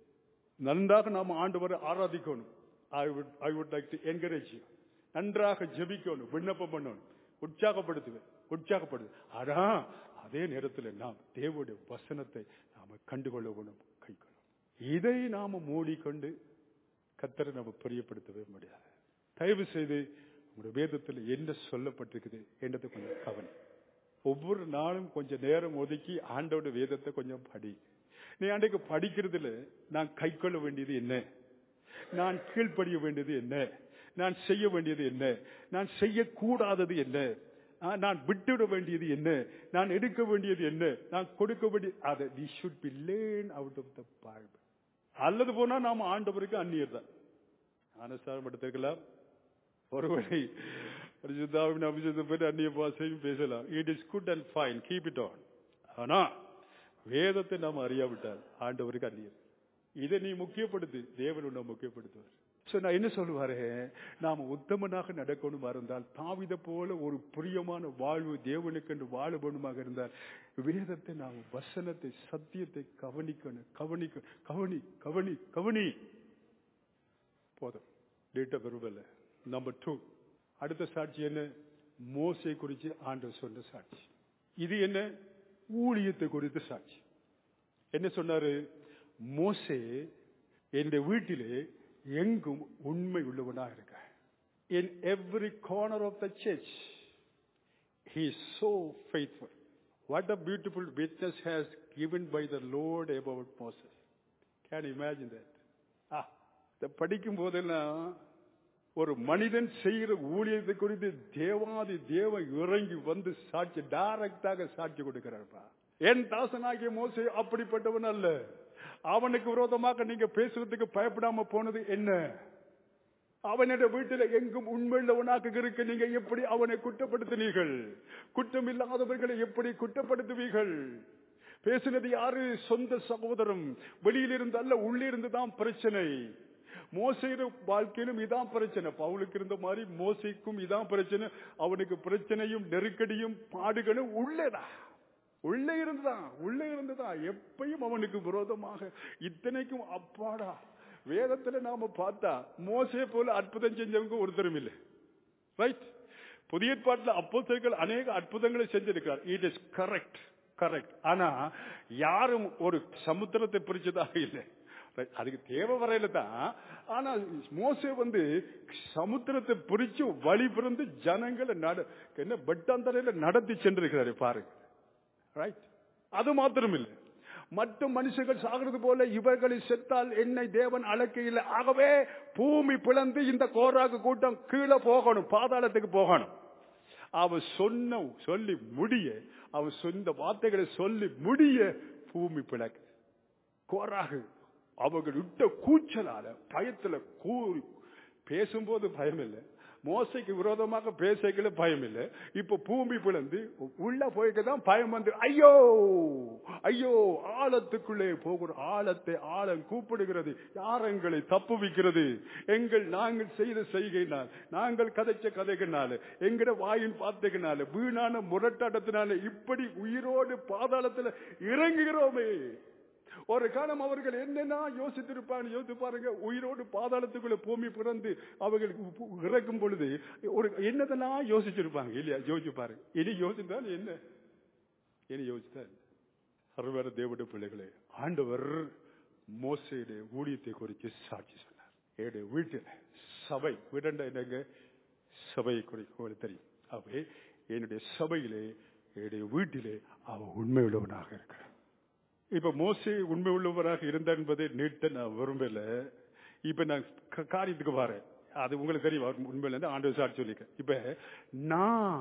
A: நன்றாக நாம் ஆண்டவரை ஆராதிக்கணும் I would I would like to encourage you நன்றாக ஜெபிக்கணும் விண்ணப்பம் பண்ணணும் உற்சாகப்படுத்துவேன் உற்சாகப்படுது ஆனா அதே நேரத்தில் நாம் தேவனுடைய வசனத்தை நாம கண்டுகொள்ள வேணும் கைக்கொள்ளும் இதை நாம மூடிக்கொண்டு கத்தரை நம்ம பிரியப்படுத்தவே முடியாது தயவு செய்து உங்களுடைய வேதத்தில் என்ன சொல்லப்பட்டிருக்குது என்றதை கொஞ்சம் கவனி ஒவ்வொரு நாளும் கொஞ்சம் நேரம் ஒதுக்கி ஆண்டோட வேதத்தை கொஞ்சம் படி நீ அன்றைக்கு படிக்கிறதுல நான் கைக்கொள்ள வேண்டியது என்ன நான் கீழ்ப்படிய வேண்டியது என்ன நான் செய்ய வேண்டியது என்ன நான் செய்யக்கூடாதது என்ன ஆ, நான் விட்டுவிட வேண்டியது என்ன நான் எடுக்க வேண்டியது என்ன நான் கொடுக்க வேண்டிய அதை we should be learn out of the Bible அல்லது போனா நாம ஆண்டவருக்கு அந்நியர் தான் ஆனஸ்தானம் எடுத்துக்கலாம் ஒருவரை பரிசுத்தாவின் அபிஷேகத்தை பற்றி அந்நிய பாஷையும் பேசலாம் it is good and fine keep it on ஆனா வேதத்தை நாம் அறியாவிட்டால் ஆண்டவருக்கு அந்நியர் இதை நீ முக்கியப்படுத்து தேவன் உன்னை முக்கியப்படுத்துவார் சோ நான் என்ன சொல்லுவாரு நாம உத்தமனாக நடக்கணுமா இருந்தால் தாவித போல ஒரு பிரியமான வாழ்வு தேவனுக்கு என்று வாழ வேணுமாக இருந்தால் வேதத்தை நாம் வசனத்தை சத்தியத்தை கவனிக்கணும் கவனிக்க கவனி கவனி கவனி போதும் டேட்டா பெருவல்ல நம்பர் டூ அடுத்த சாட்சி என்ன மோசை குறித்து ஆண்டவர் சொன்ன சாட்சி இது என்ன ஊழியத்தை குறித்த சாட்சி என்ன சொன்னாரு மோசே என்னுடைய வீட்டிலே எங்கும் உண்மை உள்ளவனா இருக்க in every corner of the church. He is so faithful. What a beautiful witness has given by the Lord about Moses. Can you imagine that? ஆ, இதை படிக்கும் போதெல்லாம் ஒரு மனிதன் செய்கிற ஊழியத்தை குறித்து தேவாதி தேவன் இறங்கி வந்து சாட்சி டைரக்டாக சாட்சி கொடுக்கிறார்ப்பா என் தாசனாகிய மோசே அப்படிப்பட்டவன் அல்ல அவனுக்கு விரோதமாக நீங்க பேசுறதுக்கு பயப்படாம போனது என்ன அவனுடைய வீட்டில் எங்கும் உண்மையுள்ளவனாக இருக்க நீங்க எப்படி அவனை குற்றப்படுத்தினீர்கள் குற்றம் இல்லாதவர்களை எப்படி குற்றப்படுத்துவீர்கள் பேசினது யாரு சொந்த சகோதரம் வெளியிலிருந்து அல்ல உள்ளிருந்து தான் பிரச்சனை மோசையிட வாழ்க்கையிலும் இதான் பிரச்சனை பவுலுக்கு இருந்த மாதிரி மோசைக்கும் இதான் பிரச்சனை அவனுக்கு பிரச்சனையும் நெருக்கடியும் பாடுகளும் உள்ளேதான் உள்ளே இருந்துதான் உள்ளே இருந்துதான் எப்பயும் அவனுக்கு விரோதமாக இத்தனைக்கும் அப்பாடா வேதத்துல நாம பார்த்தா மோசே போல அற்புதம் செஞ்சவங்க ஒருத்தரும் இல்லை ரைட் புதிய ஏற்பாட்டில் அப்போஸ்தலர்கள் அநேக அற்புதங்களை செஞ்சிருக்கிறார் இட் இஸ் கரெக்ட் கரெக்ட் ஆனா யாரும் ஒரு சமுத்திரத்தை பிரிச்சதாக இல்லை Right. அதுக்கு தேவை வரையில தான் ஆனா மோசே வந்து சமுத்திரத்தை பிரிச்சு வழி பிறந்து ஜனங்களை நட என்ன வெட்டாந்தரையில நடத்தி சென்றிருக்கிறாரு பாருங்க ரைட் அது மாத்திரம் இல்லை மற்ற மனுஷர்கள் சாகிறது போல இவர்களை செத்தால் என்னை தேவன் அழைக்கையில் ஆகவே பூமி பிளந்து இந்த கோராக்கு கூட்டம் கீழே போகணும் பாதாளத்துக்கு போகணும் அவன் சொன்ன சொல்லி முடிய அவன் சொந்த வார்த்தைகளை சொல்லி முடிய பூமி பிளக்கு கோராகு அவர்கள் விட்ட கூச்சலால பயத்துல கூறி பேசும்போது பயம் இல்லை மோசைக்கு விரோதமாக பேசைகள பயம் இல்லை இப்ப பூமி பிளந்து உள்ள போய்க்கு தான் பயம் வந்து ஐயோ ஐயோ ஆழத்துக்குள்ளே போகிற ஆழத்தை ஆழம் கூப்பிடுகிறது யார் எங்களை தப்புவிக்கிறது எங்கள் நாங்கள் செய்த செய்கையினால் நாங்கள் கதைச்ச கதைகளால எங்கட வாயின் வார்த்தைகளால வீணான முரட்டாட்டத்தினால இப்படி உயிரோடு பாதாளத்துல இறங்குகிறோமே ஒரு காலம் அவர்கள் என்னென்ன யோசித்திருப்பாங்க யோசித்து பாருங்க உயிரோடு பாதாளத்துக்குள்ள பூமி பிறந்து அவர்கள் இறக்கும் பொழுது ஒரு என்னதெல்லாம் யோசிச்சிருப்பாங்க இல்லையா யோசிச்சு பாருங்க இனி யோசித்தால் என்ன இனி யோசித்தால் சர்வர தேவட பிள்ளைகளே ஆண்டவர் மோசையுடைய ஊழியத்தை குறித்து சாட்சி சொன்னார் என்னுடைய வீட்டில் சபை வீடண்ட என்னங்க சபையை குறித்து உங்களுக்கு தெரியும் அவை என்னுடைய சபையிலே என்னுடைய வீட்டிலே அவன் உண்மையுள்ளவனாக இருக்கிறான் இப்ப மோசே உண்மை உள்ளவராக இருந்தார் என்பதை நீட்ட நான் விரும்பல இப்ப நான் க- காரியத்துக்கு வரேன் அது உங்களுக்கு தெரியும் அவர் உண்மையில இருந்து ஆண்டு சாட்சி சொல்லிக்க இப்ப நான்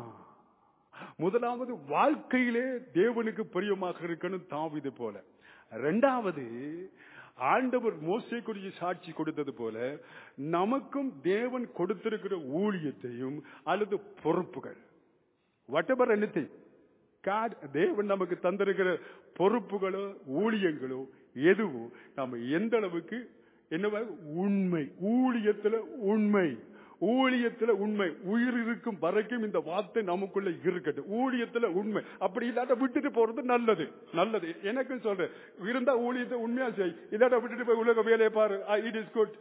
A: முதலாவது வாழ்க்கையிலே தேவனுக்கு பிரியமாக இருக்கணும் தாவிது போல ரெண்டாவது ஆண்டவர் மோசை குறித்து சாட்சி கொடுத்தது போல நமக்கும் தேவன் கொடுத்திருக்கிற ஊழியத்தையும் அல்லது பொறுப்புகள் whatever anything God தேவன் நமக்கு தந்திருக்கிற பொறுப்புகளோ ஊழியங்களோ எதுவோ நம்ம எந்த அளவுக்கு என்னவா உண்மை ஊழியத்துல உண்மை ஊழியத்துல உண்மை உயிர் இருக்கும் வரைக்கும் இந்த வார்த்தை நமக்குள்ள இருக்கட்டும் ஊழியத்துல உண்மை அப்படி இல்லாட்ட விட்டுட்டு போறது நல்லது நல்லது எனக்கும் சொல்றேன் இருந்தா ஊழியத்தை உண்மையா செய் இல்லாட்ட விட்டுட்டு போய் உலக வேலையை பாரு இட் இஸ் குட்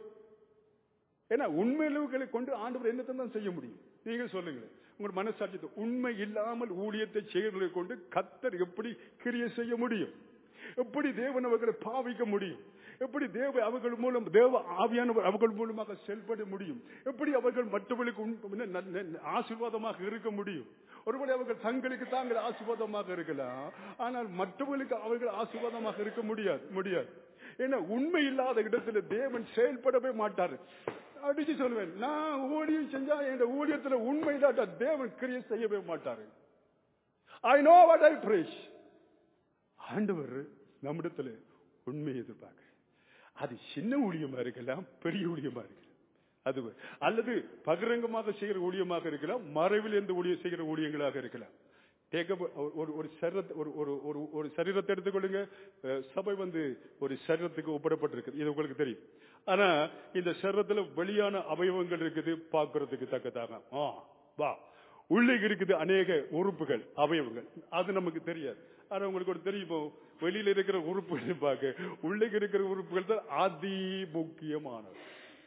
A: ஏன்னா உண்மைகளை கொண்டு ஆண்டவர் என்னத்தை தான் செய்ய முடியும் நீங்க சொல்லுங்க உங்க மனசாட்சியத்தை உண்மை இல்லாமல் ஊழியத்தை செய்கிறதை கொண்டு கத்தர் எப்படி கிரியை செய்ய முடியும் எப்படி தேவன் அவர்களை பாவிக்க முடியும் எப்படி தேவ அவர்கள் மூலம் தேவ ஆவியானவர் அவர்கள் மூலமாக செயல்பட முடியும் எப்படி அவர்கள் மற்றவர்களுக்கு உண்- ந- ந- ந- ஆசீர்வாதமாக இருக்க முடியும் ஒருவேளை அவர்கள் தங்களுக்கு தாங்கள் ஆசீர்வாதமாக இருக்கலாம் ஆனால் மற்றவர்களுக்கு அவர்கள் ஆசீர்வாதமாக இருக்க முடியாது முடியாது ஏன்னா உண்மை இல்லாத இடத்துல தேவன் செயல்படவே மாட்டாரு அடிச்சு சொல்லுவேன் நான் ஊழியம் செஞ்சா என் ஊழியத்துல உண்மை இல்லாட்டா தேவன் கிரியை செய்யவே மாட்டாரு ஐ நோ வாட் ஐ பிரேஷ் ஆண்டவர் நம்மிடத்துல உண்மை எதிர்பார்க்க அது சின்ன ஊழியமா இருக்கலாம் பெரிய ஊழியமா இருக்கலாம் அது அல்லது பகிரங்கமாக செய்கிற ஊழியமாக இருக்கலாம் மறைவில் இருந்து ஊழியம் செய்கிற ஊழியங்களாக இருக்கலாம் Take up ஒரு ஒரு சரீரத்தை ஒரு ஒரு ஒரு ஒரு சரீரத்தை எடுத்துக்கொள்ளுங்க அஹ், சபை வந்து ஒரு சரீரத்துக்கு ஒப்பிடப்பட்டிருக்கு இது உங்களுக்கு தெரியும் ஆனா இந்த சரீரத்துல வெளியான அவயவங்கள் இருக்குது பார்க்கறதுக்கு தக்கதாக ஆ வா உள்ளே இருக்குது அநேக உறுப்புகள் அவயவங்கள் அது நமக்கு தெரியாது ஆனா உங்களுக்கு ஒரு தெரியும் இப்போ வெளியில இருக்கிற உறுப்புகள் பார்க்க உள்ளே இருக்கிற உறுப்புகள் தான் அதி முக்கியமானது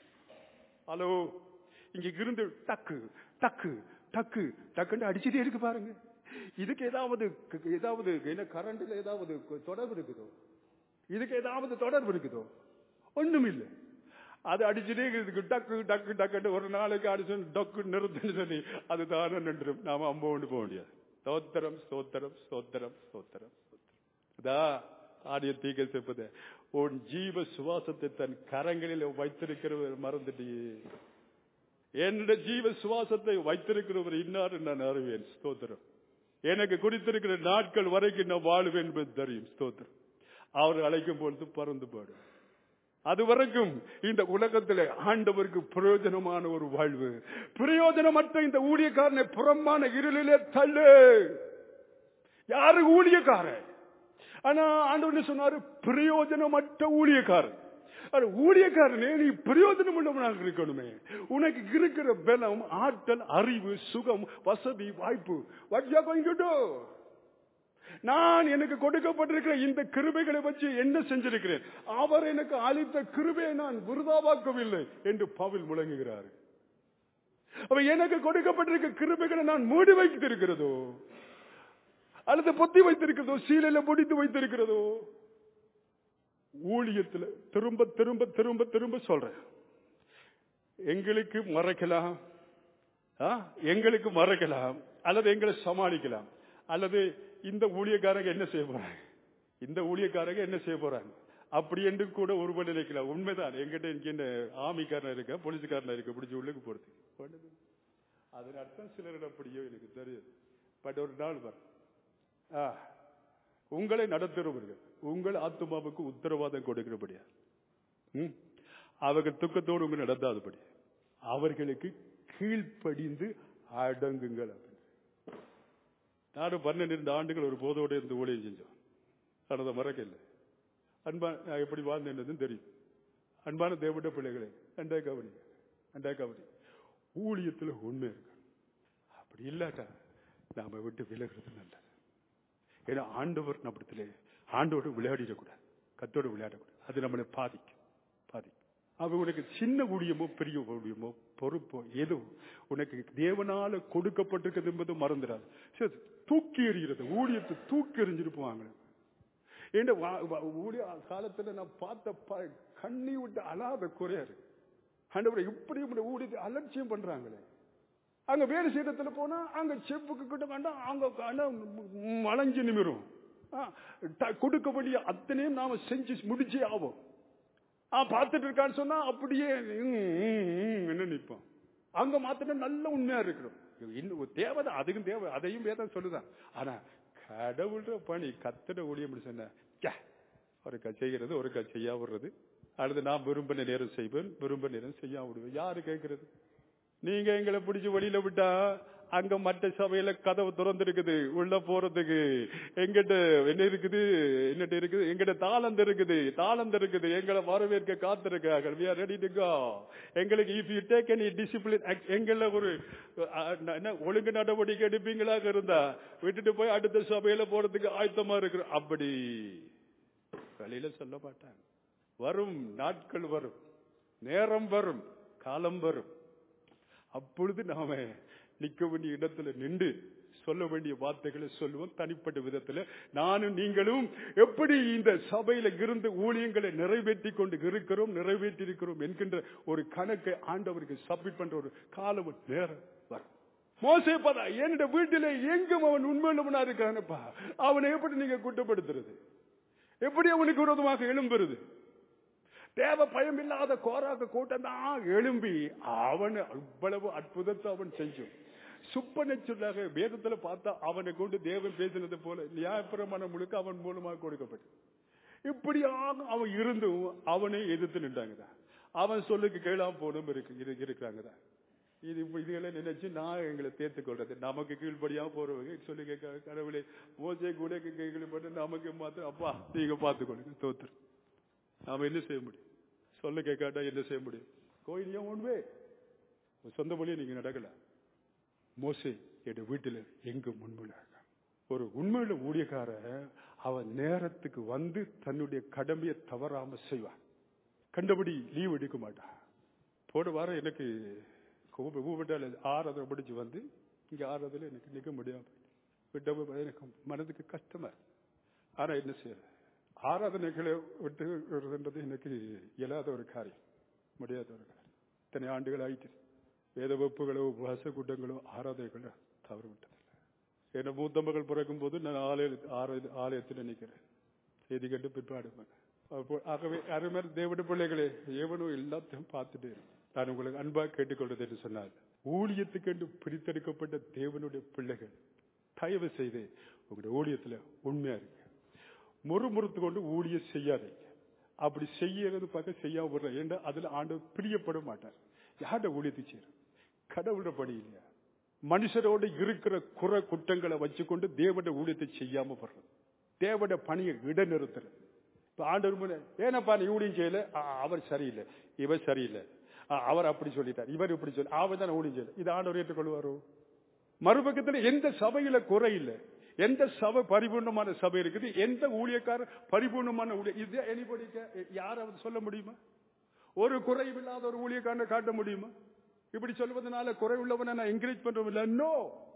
A: ஹலோ இங்க இருந்து டக்கு டக்கு டக்கு டக்குன்னு அடிச்சுட்டே இருக்கு பாருங்க இதுக்கு ஏதாவது ஏதாவது என்ன கரண்ட்ல ஏதாவது தொடர்பு இருக்குதோ இதுக்கு ஏதாவது தொடர்பு இருக்குதோ ஒண்ணும் இல்லை அது அடிச்சுட்டே இருக்கு டக்கு டக்கு டக்குன்னு ஒரு நாளைக்கு அடிச்சு டக்கு நிறுத்துன்னு சொல்லி அது தானே நின்றும் நாம அம்ப கொண்டு போக முடியாது ஸ்தோத்திரம் ஸ்தோத்திரம் ஸ்தோத்திரம் ஸ்தோத்திரம் இதா ஆடிய தீக்க செப்பது உன் ஜீவ சுவாசத்தை தன் கரங்களில் வைத்திருக்கிறவர் மறந்துட்டியே என்னுடைய ஜீவ சுவாசத்தை வைத்திருக்கிறவர் இன்னார் நான் அறிவேன் ஸ்தோத்திரம் எனக்கு குறித்திருக்கிற நாட்கள் வரைக்கும் நான் வாழ்வேன் என்பது தெரியும் ஸ்தோத்திரம் அவர் அழைக்கும் பொழுது பறந்து பாடும் அது வரைக்கும் இந்த உலகத்தில் ஆண்டவருக்கு பிரயோஜனமான ஒரு வாழ்வு பிரயோஜனமற்ற இந்த ஊழியக்காரனை புறம்பான இருளிலே தள்ளு யாரு ஊழியக்காரன் ஆனா ஆண்டவர் சொன்னாரு பிரயோஜனமற்ற ஊழியக்காரன் அது ஊழியக்காரனே நீ பிரயோஜனம் உள்ளவனாக இருக்கணுமே உனக்கு இருக்கிற பலம் ஆற்றல் அறிவு சுகம் வசதி வாய்ப்பு what you are going to do? நான் எனக்கு கொடுக்கப்பட்டிருக்கிற இந்த கிருபைகளை வச்சு என்ன செஞ்சிருக்கிறேன் அவர் எனக்கு அளித்த கிருபையை நான் விருதாவாக்கவில்லை என்று பவில் முழங்குகிறார் அப்ப எனக்கு கொடுக்கப்பட்டிருக்க கிருபைகளை நான் மூடி வைத்திருக்கிறதோ அல்லது பொத்தி வைத்திருக்கிறதோ சீலையில முடித்து வைத்திருக்கிறதோ ஊழியத்துல திரும்ப திரும்ப திரும்ப திரும்ப சொல்றேன் எங்களுக்கு மறைக்கலாம் ஆ? எங்களுக்கு மறைக்கலாம் அல்லது எங்களை சமாளிக்கலாம் அல்லது இந்த ஊழியக்காரங்க என்ன செய்ய போறாங்க இந்த ஊழியக்காரங்க என்ன செய்ய போறாங்க அப்படி என்று கூட ஒருவர் நினைக்கலாம் உண்மைதான் எங்கிட்ட இங்க இந்த ஆமிக்காரன் இருக்க போலீஸ்காரன் இருக்க பிடிச்சி உள்ளுக்கு போறது அதன் அர்த்தம் சிலரிடம் அப்படியோ எனக்கு தெரியும் பட் ஒரு நாள் வரும் ஆ, உங்களை நடத்துறவர்கள் உங்கள் ஆத்மாவுக்கு உத்தரவாதம் கொடுக்கிறபடியா ம்? அவர்கள் துக்கத்தோடு உங்க நடந்தாதபடி அவர்களுக்கு கீழ்ப்படிந்து அடங்குங்கள் அப்படின்னு. நானும் பன்னெண்டு ஆண்டுகள் ஒரு போதோடு இருந்து ஊழியம் செஞ்சோம் நான் அதை மறக்கல அன்பா நான் எப்படி வாழ்ந்தேன்னு தெரியும் அன்பான தேவட பிள்ளைகளே அண்டா கவனி அண்டா கவனி ஊழியத்துல உண்மை இருக்கு அப்படி இல்லாட்டா நாம விட்டு விலகிறது நல்லது ஏன்னா ஆண்டவர் நம்மிடத்திலே ஆண்டோடு விளையாடிடக்கூடாது கத்தோடு விளையாடக்கூடாது அது நம்மளை பாதிக்கும் பாதிக்கும் அவ உனக்கு சின்ன ஊழியமோ பெரிய ஊழியமோ பொறுப்போ ஏதோ உனக்கு தேவனால கொடுக்கப்பட்டிருக்கிறது என்பது மறந்துடாது சரி, தூக்கி எறிகிறது ஊழியத்தை தூக்கி எறிஞ்சிருப்பாங்க என் ஊழிய காலத்துல நான் பார்த்த ப- கண்ணி விட்டு அழாத குறையாரு ஆண்டவரை இப்படி இப்படி ஊழியத்தை அலட்சியம் பண்றாங்களே அங்க வேறு சீடத்துல போனா அங்க செப்புக்கு கிட்ட வேண்டாம் அங்க ஆனா மலைஞ்சு நிமிரும் ஆ, த- கொடுக்க வேண்டிய அத்தனையும் நாம செஞ்சு முடிச்சே ஆவோம் ஆ பார்த்துட்டு இருக்கான்னு சொன்னா அப்படியே ம், ம், ம், என்ன நிற்போம் அங்க மாத்திரம் நல்ல உண்மையா இருக்கிறோம் இன்னும் தேவை அதுக்கும் தேவை அதையும் வேதம் சொல்லுதான் ஆனா கடவுள்ற பணி கத்திட ஊழியம் சொன்ன ச்சே, ஒருக்கா செய்கிறது ஒருக்கா செய்யா விடுறது அல்லது நான் விரும்பின நேரம் செய்வேன் விரும்ப நேரம் செய்யா விடுவேன் யாரு கேட்கறது நீங்க எங்களை பிடிச்சு வெளியில விட்டா அங்க மற்ற சபையில கதவு திறந்திருக்குது உள்ள போறதுக்கு எங்கிட்ட என்ன இருக்குது என்னட்ட இருக்குது எங்கிட்ட தாளந்து இருக்குது தாளந்து இருக்குது எங்களை வரவேற்க காத்திருக்காங்க we are ready to go எங்களுக்கு if you take any discipline act- எங்கள ஒரு அஹ், என்ன ஒழுங்கு நடவடிக்கை எடுப்பீங்களாக இருந்தா விட்டுட்டு போய் அடுத்த சபையில போறதுக்கு ஆயத்தமா இருக்கிற அப்படி வெளியில சொல்ல மாட்டாங்க வரும் நாட்கள் வரும் நேரம் வரும் காலம் வரும் அப்பொழுது நாம நிக்க வேண்டிய இடத்துல நின்று சொல்ல வேண்டிய வார்த்தைகளை சொல்லுவோம் தனிப்பட்ட விதத்துல நானும் நீங்களும் எப்படி இந்த சபையில இருந்து ஊழியங்களை நிறைவேற்றி கொண்டு இருக்கிறோம் நிறைவேற்றி இருக்கிறோம் என்கின்ற ஒரு கணக்கை ஆண்டவருக்கு சப்மிட் பண்ற ஒரு காலம் ஒரு நேரம் வரும் மோசே பதா என்னோட வீட்டில எங்கும் அவன் உண்மையுள்ளவனா இருக்கானப்பா அவனை எப்படி நீங்க குற்றப்படுத்துறது எப்படி அவனுக்கு விரோதமாக எழும்புறது தேவ பயம் இல்லாத கோராக கூட்டம் தான் எழும்பி அவனை அவ்வளவு அற்புதத்தை அவன் செஞ்சான் சுப்பனச்சுள்ளாக வேதத்துல பார்த்தா அவனை கொண்டு தேவன் பேசினது போல நியாயப்பிரமாணம் முழுக்க அவன் மூலமாக கொடுக்கப்பட்டு இப்படியாக அவன் இருந்தும் அவனை எதிர்த்து நின்றாங்கதான் அவன் சொல்லுக்கு கேளாம போனும் இருக்கு இரு- இருக்கிறாங்கதான் இது இப்ப இதுகளை நினைச்சு நான் எங்களை தேர்த்து கொள்றது நமக்கு கீழ்படியா போறவங்க சொல்லி கேட்க கடவுளை மோசே கூட கீழ்பட்டு நமக்கு மாத்திரம் அப்பா நீங்க பார்த்துக்கொள்ளுங்க தோத்துரு நாம என்ன செய்ய முடியும் சொல்ல கேட்காட்டா என்ன செய்ய முடியும் கோயில் ஏன் உண்மை சொந்த வழியை நீங்க நடக்கல மோசே என் வீட்டுல எங்க முன்முள்ள ஒரு உண்மையுள்ள ஊழியக்கார அவன் நேரத்துக்கு வந்து தன்னுடைய கடமையை தவறாம செய்வான் கண்டபடி லீவ் எடுக்க மாட்டான் போன வாரம் எனக்கு கூப்பிட்டால ஆறாவது படிச்சு வந்து இங்க ஆறாவதுல எனக்கு நிக்க முடியாம விட்ட போய் எனக்கு மனதுக்கு கஷ்டமா இருக்கு. ஆனா என்ன செய்யறது ஆராதனைகளை விட்டு விடுறதுன்றது எனக்கு இயலாத ஒரு காரியம் முடியாதவர்கள் இத்தனை ஆண்டுகள் ஆயிட்டு வேத வகுப்புகளோ உபவாச கூட்டங்களோ ஆராதனைகளோ தவறு விட்டதில்லை என் மூத்த மகள் பிறக்கும் போது நான் ஆலய ஆர- ஆலயத்தில் நினைக்கிறேன் செய்தி கண்டு பிற்பாடு போனேன். அப்போ ஆகவே அருமையான தேவட பிள்ளைகளே எவனும் எல்லாத்தையும் பார்த்துட்டு இரு. நான் உங்களுக்கு அன்பாக கேட்டுக்கொள்வது என்று சொன்னார் ஊழியத்துக்கென்று பிரித்தெடுக்கப்பட்ட தேவனுடைய பிள்ளைகள் தயவு செய்து உங்களுடைய ஊழியத்துல உண்மையா இருக்கு முறுமுறுத்து கொண்டு ஊழியம் செய்யாதீங்க அப்படி செய்யறது பார்க்க செய்யாம விடுற ஏன்னா அதுல ஆண்டவர் பிரியப்பட மாட்டார் யார்ட ஊழியத்தை செய்யற கடவுளோட பணி இல்லையா மனுஷரோட இருக்கிற குறை குற்றங்களை வச்சுக்கொண்டு தேவட ஊழியத்தை செய்யாம வர்றது தேவட பணியை இடைநிறுத்துறது இப்ப ஆண்டவர் முன்ன, ஏனப்பா நீ ஊழியம் செய்யல ஆ, அவர் சரியில்லை இவர் சரியில்லை ஆ, அவர் அப்படி சொல்லிட்டார் இவர் இப்படி சொல்லி அவர் தான் ஊழியம் செய்யல இது ஆண்டவர் ஏற்றுக்கொள்வாரோ மறுபக்கத்துல எந்த சபையில குறை இல்லை எந்த சபை பரிபூர்ணமான சபை இருக்குது எந்த ஊழியக்காரர் பரிபூர்ணமான ஊழிய இது anybody ca- யாராவது சொல்ல முடியுமா ஒரு குறையும் இல்லாத ஒரு ஊழியக்காரனை காட்ட முடியுமா இப்படி சொல்வதனால குறை உள்ளவனை நான் என்கரேஜ் பண்றோம் இல்ல நோ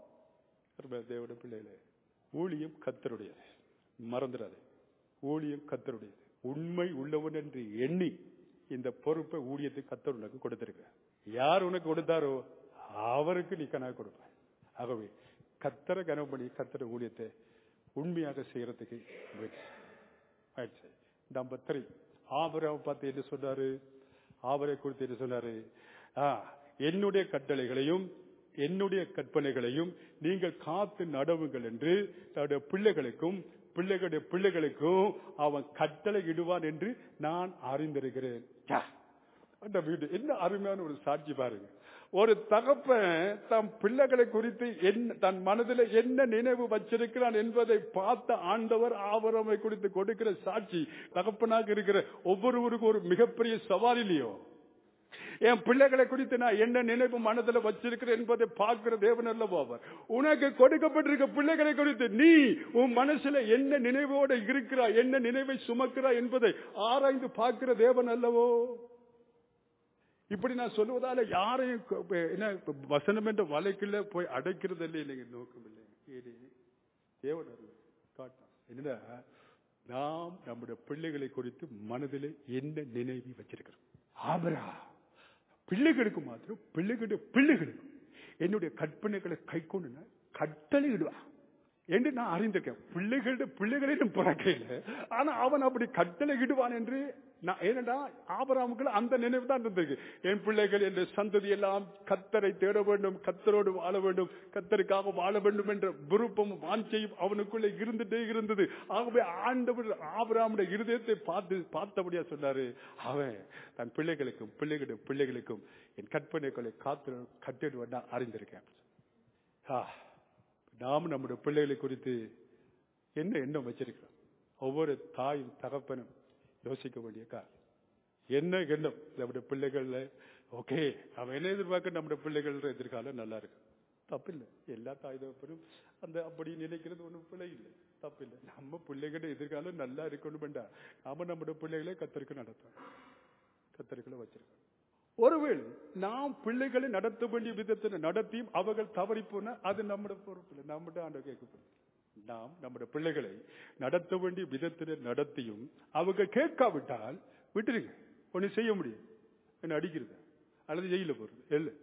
A: தேவட பிள்ளைகளே ஊழியம் கத்தருடையது மறந்துடாது ஊழியம் கத்தருடையது உண்மை உள்ளவன் என்று எண்ணி இந்த பொறுப்பை ஊழியத்தை கத்தர் உனக்கு கொடுத்திருக்க யார் உனக்கு கொடுத்தாரோ அவருக்கு நீ கனவு கொடுப்ப ஆகவே கத்தரை கனவு பண்ணி கத்தர ஊழியத்தை உண்மையாக செய்யறதுக்கு முயற்சி முயற்சி நம்பர் த்ரீ ஆபராவை பார்த்து என்ன சொன்னாரு ஆபரை குறித்து என்ன சொன்னாரு ஆ, என்னுடைய கட்டளைகளையும் என்னுடைய கற்பனைகளையும் நீங்கள் காத்து நடவுங்கள் என்று தன்னுடைய பிள்ளைகளுக்கும் பிள்ளைகளுடைய பிள்ளைகளுக்கும் அவன் கட்டளை இடுவான் என்று நான் அறிந்திருக்கிறேன் ச்சா, அந்த வீடு என்ன அருமையான ஒரு சாட்சி பாருங்க ஒரு தகப்பன் தம் பிள்ளைகளை குறித்து என்ன தன் மனதில் என்ன நினைவு வச்சிருக்கிறான் என்பதை பார்த்த ஆண்டவர் ஆவரமை குறித்து கொடுக்கிற சாட்சி தகப்பனாக இருக்கிற ஒவ்வொருவருக்கும் ஒரு மிகப்பெரிய சவால் இல்லையோ என் பிள்ளைகளை குறித்து நான் என்ன நினைவு மனதில் வச்சிருக்கிறேன் என்பதை பார்க்கிற தேவன் அல்லவோ அவர் உனக்கு கொடுக்கப்பட்டிருக்க பிள்ளைகளை குறித்து நீ உன் மனசுல என்ன நினைவோட இருக்கிறாய் என்ன நினைவை சுமக்கிறாய் என்பதை ஆராய்ந்து பார்க்கிற தேவன் அல்லவோ இப்படி நான் சொல்லுவதால யாரையும் க- ப- என்ன இப்ப வசனம் என்ற வலைக்குள்ள போய் அடைக்கிறது இல்லை இல்லைங்க நோக்கம் இல்லை இது தேவன் அருள் காட்டான் என்னடா நாம் நம்முடைய பிள்ளைகளை குறித்து மனதில் என்ன நினைவு வச்சிருக்கிறோம் ஆபரா பிள்ளைகளுக்கு மாத்திரம் பிள்ளைகளுடைய பிள்ளைகளுக்கு என்னுடைய கற்பனைகளை கை கொண்டு கட்டளை இடுவா என்று நான் அறிந்திருக்கேன் பிள்ளைகளுடைய பிள்ளைகளிடம் பிறக்கையில் ஆனா அவன் அப்படி கட்டளை இடுவான் என்று நான் ஏனடா ஆபராமுக்கு அந்த நினைவு தான் இருந்திருக்கு என் பிள்ளைகள் என்ற சந்ததி எல்லாம் கத்தரை தேட வேண்டும் கத்தரோடு வாழ வேண்டும் கத்தருக்காக வாழ வேண்டும் என்ற விருப்பமும் வாஞ்சையும் அவனுக்குள்ளே இருந்துட்டே இருந்தது ஆகவே ஆண்டவர் ஆபராமுடைய இருதயத்தை பார்த்து பார்த்தபடியா சொன்னாரு அவன் தன் பிள்ளைகளுக்கும் பிள்ளைகளுடைய பிள்ளைகளுக்கும் என் கற்பனைகளை காத்து கட்டிடுவேன் நான் அறிந்திருக்கேன் ஆ, நாம் நம்முடைய பிள்ளைகளை குறித்து என்ன எண்ணம் வச்சிருக்கிறோம் ஒவ்வொரு தாயும் தகப்பனும் யோசிக்க வேண்டிய காரணம் என்ன எண்ணம் நம்முடைய பிள்ளைகள்ல ஓகே அவன் என்ன எதிர்பார்க்க நம்முடைய பிள்ளைகள் எதிர்காலம் நல்லா இருக்கு தப்பில்லை எல்லா தாய் தகப்பனும் அந்த அப்படி நினைக்கிறது ஒண்ணும் பிள்ளை இல்லை தப்பில்லை நம்ம பிள்ளைகளோட எதிர்காலம் நல்லா இருக்கணும் வேண்டாம் நாம நம்முடைய பிள்ளைகளை கத்தருக்கு நடத்தோம் கத்தருக்குள்ள வச்சிருக்கோம் ஒருவேளை நாம் பிள்ளைகளை நடத்த வேண்டிய விதத்தில் நடத்தியும் அவர்கள் தவறி போனா அது நம்முடைய பொறுப்பு இல்லை நம்முடைய ஆண்டு கேட்கப்படும் நாம் நம்முடைய பிள்ளைகளை நடத்த வேண்டிய விதத்தில் நடத்தியும் அவங்க கேட்காவிட்டால் விட்டுருங்க ஒண்ணு செய்ய முடியும் என்ன அடிக்கிறது அல்லது ஜெயில போறது இல்லை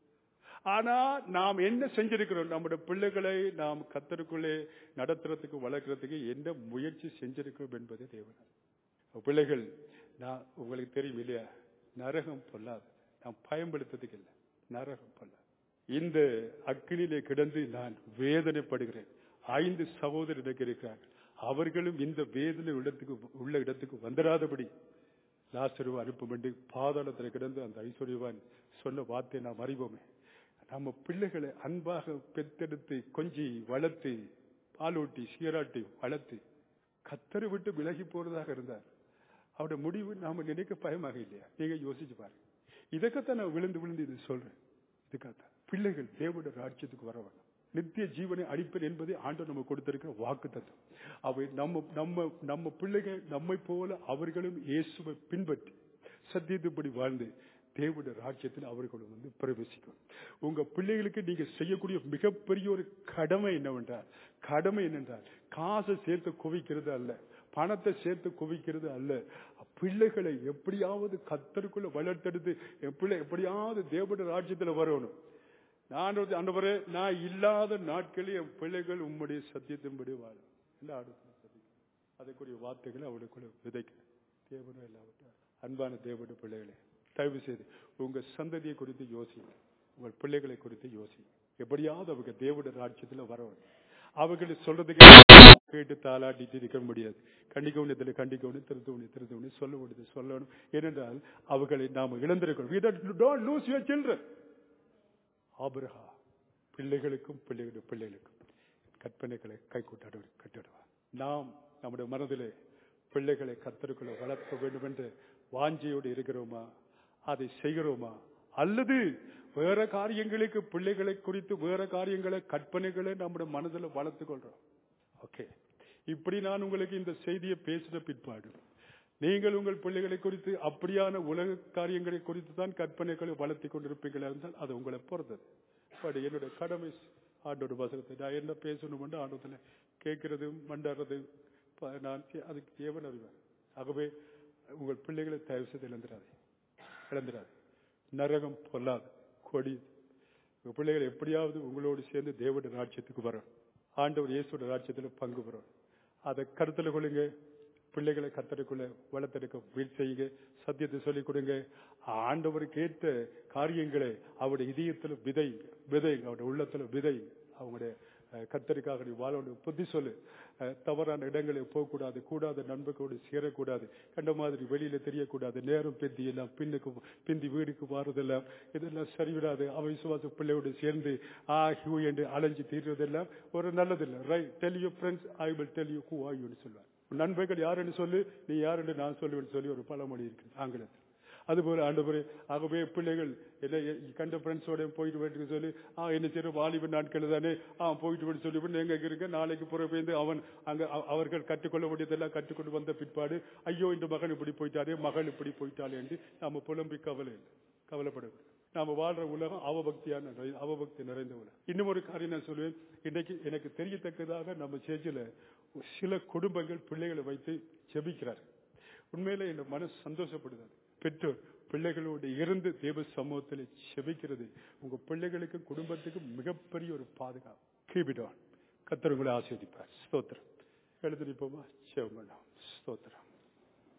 A: ஆனா நாம் என்ன செஞ்சிருக்கிறோம் நம்முடைய பிள்ளைகளை நாம் கத்தருக்குள்ளே நடத்துறதுக்கு வளர்க்கறதுக்கு என்ன முயற்சி செஞ்சிருக்கிறோம் என்பதே தேவன் பிள்ளைகள் நான் உங்களுக்கு தெரியும் இல்லையா நரகம் பொல்லாது நான் பயன்படுத்துறதுக்கு இல்லை நரகம் பொல்லாது இந்த அக்கினிலே கிடந்து நான் வேதனைப்படுகிறேன் ஐந்து சகோதரர் எனக்கு இருக்கிறார்கள் அவர்களும் இந்த வேதனை இடத்துக்கு உள்ள இடத்துக்கு வந்துடாதபடி லாசருவ அனுப்பும் என்று பாதாளத்தில் கிடந்து அந்த ஐஸ்வர்யவான் சொன்ன வார்த்தையை நாம் அறிவோமே நம்ம பிள்ளைகளை அன்பாக பெத்தெடுத்து கொஞ்சி வளர்த்து பாலூட்டி சீராட்டி வளர்த்து கத்தரை விட்டு விலகி போறதாக இருந்தார் அவருடைய முடிவு நாம நினைக்க பயமாக இல்லையா நீங்க யோசிச்சு பாருங்க இதுக்கத்தான் நான் விழுந்து விழுந்து இது சொல்றேன் இதுக்காகத்தான் பிள்ளைகள் தேவனுடைய ராஜ்யத்துக்கு வர வேணும் நித்திய ஜீவனை அளிப்பேன் என்பதை ஆண்டவர் நம்ம கொடுத்திருக்கிற வாக்கு தத்துவம் அவை நம்ம நம்ம நம்ம பிள்ளைகள் நம்மை போல அவர்களும் இயேசுவை பின்பற்றி சத்தியத்துப்படி வாழ்ந்து தேவனுடைய ராஜ்யத்தில் அவர்களும் வந்து பிரவேசிக்கும் உங்க பிள்ளைகளுக்கு நீங்க செய்யக்கூடிய மிகப்பெரிய ஒரு கடமை என்னவென்றால் கடமை என்னென்றால் காசை சேர்த்து குவிக்கிறது அல்ல பணத்தை சேர்த்து குவிக்கிறது அல்ல பிள்ளைகளை எப்படியாவது கத்தருக்குள்ள வளர்த்தெடுத்து என் பிள்ளை எப்படியாவது தேவட ராஜ்யத்துல வரணும் நான் ஒரு அண்டவரே நான் இல்லாத நாட்களில் என் பிள்ளைகள் உம்முடைய சத்தியத்தின்படி வாழும் இல்ல ஆண்டவரே சத்தியம். அதற்குரிய வார்த்தைகளை அவளுக்குள்ள விதைக்க தேவனும் இல்லாவிட்டார் அன்பான தேவனுடைய பிள்ளைகளே தயவு செய்து உங்க சந்ததியை குறித்து யோசிங்க உங்கள் பிள்ளைகளை குறித்து யோசிங்க எப்படியாவது அவங்க தேவனுடைய ராஜ்யத்துல வரணும் அவர்கள் சொல்றதுக்கு கேட்டு தாளாட்டிட்டு இருக்க முடியாது கண்டிக்கவனு இதில் கண்டிக்கவனு திருத்தவனு திருத்தவனு சொல்ல முடியுது சொல்லணும் ஏனென்றால் அவர்களை நாம் இழந்திருக்கணும் டோன்ட் லூஸ் யுவர் சில்ட்ரன் ஆபிரகா பிள்ளைகளுக்கும் பிள்ளைகளுடைய பிள்ளைகளுக்கும் கற்பனைகளை கை கூட்டாடு கட்டிடுவார் நாம் நம்முடைய மனதிலே பிள்ளைகளை கத்தருக்குள்ள வளர்க்க வேண்டும் என்று வாஞ்சியோடு இருக்கிறோமா அதை செய்கிறோமா அல்லது வேற காரியங்களுக்கு பிள்ளைகளை குறித்து வேற காரியங்களை கற்பனைகளை நம்முடைய மனதில் வளர்த்துக் கொள்றோம் ஓகே இப்படி நான் உங்களுக்கு இந்த செய்தியை பேசின பிற்பாடு நீங்கள் உங்கள் பிள்ளைகளை குறித்து அப்படியான உலக காரியங்களை குறித்து தான் கற்பனைகளை வளர்த்தி கொண்டிருப்பீங்களா இருந்தால் அது உங்களை பொறுத்தது பட் என்னுடைய கடமை ஆண்டோட வசனத்தை நான் என்ன பேசணும் ஆண்டத்தில் கேட்கறது மண்டாடுறது ப- நான் கே- அதுக்கு தேவன் அறிவார் ஆகவே உங்கள் பிள்ளைகளை தயவு செய்து இழந்துடாது இழந்துடாது நரகம் பொல்லாது கொடி உங்க பிள்ளைகள் எப்படியாவது உங்களோடு சேர்ந்து தேவனுடைய ராஜ்யத்துக்கு வரும் ஆண்டவர் இயேசுடைய ராஜ்யத்தில் பங்கு பெறும் அதை கருத்துல கொள்ளுங்க பிள்ளைகளை கத்தருக்குள்ள வளர்த்தெடுக்க வீழ் செய்யுங்க சத்தியத்தை சொல்லிக் கொடுங்க ஆண்டவருக்கு ஏற்ற காரியங்களை அவருடைய இதயத்துல விதை விதை அவருடைய உள்ளத்துல விதை அவங்களுடைய அஹ், கத்தருக்காக நீ வாழணும் புத்தி சொல்லு அஹ், தவறான இடங்களில் போகக்கூடாது கூடாத நண்பர்களோடு சேரக்கூடாது கண்ட மாதிரி வெளியில தெரியக்கூடாது நேரம் பிந்தி எல்லாம் பின்னுக்கு பிந்தி வீடுக்கு வாரதெல்லாம் இதெல்லாம் சரிவிடாது அவ விசுவாச பிள்ளையோடு சேர்ந்து ஆ ஹியூ என்று அலைஞ்சு தீர்வதெல்லாம் ஒரு நல்லதில்லை right tell you friends I will tell you who are யூன்னு சொல்லுவார் உன் நண்பர்கள் யாருன்னு சொல்லு நீ யாருன்னு நான் சொல்லுவேன்னு சொல்லி ஒரு பழமொழி இருக்கு ஆங்கிலத்தில் அதுபோல ஆண்டவரே ஆகவே பிள்ளைகள் என்ன கண்ட ஃப்ரெண்ட்ஸோட போயிட்டு போயிட்டு சொல்லி ஆ என்ன செய்யற வாலிப நாட்கள் தானே ஆ போயிட்டு போயிட்டு சொல்லி விட்டு எங்க இருக்க நாளைக்கு புறப்பேந்து அவன் அங்க அவ- அவர்கள் கற்றுக்கொள்ள வேண்டியதெல்லாம் கற்றுக்கொண்டு வந்த பிற்பாடு ஐயோ இந்த மகன் இப்படி போயிட்டாரே மகள் இப்படி போயிட்டாளே என்று நாம புலம்பி கவலை இல்லை கவலைப்படக்கூடாது நாம வாழ்ற உலகம் அவபக்தியான நிறை- அவபக்தி நிறைந்த உலகம் இன்னும் ஒரு காரியம் நான் சொல்லுவேன் இன்னைக்கு எனக்கு தெரியத்தக்கதாக நம்ம சேர்ச்சில சில குடும்பங்கள் பிள்ளைகளை வைத்து ஜெபிக்கிறார் உண்மையில என் மனசு சந்தோஷப்படுது பெற்றோர் பிள்ளைகளோடு இருந்து தேவ சமூகத்தில் செபிக்கிறது உங்க பிள்ளைகளுக்கு குடும்பத்துக்கு மிகப்பெரிய ஒரு பாதுகாப்பு கீபிடான் கத்தர் உங்களை ஆஸ்வதிப்பார் ஸ்தோத்திரம் எழுந்திருப்போமா செவம் பண்ணோம் ஸ்தோத்திரம்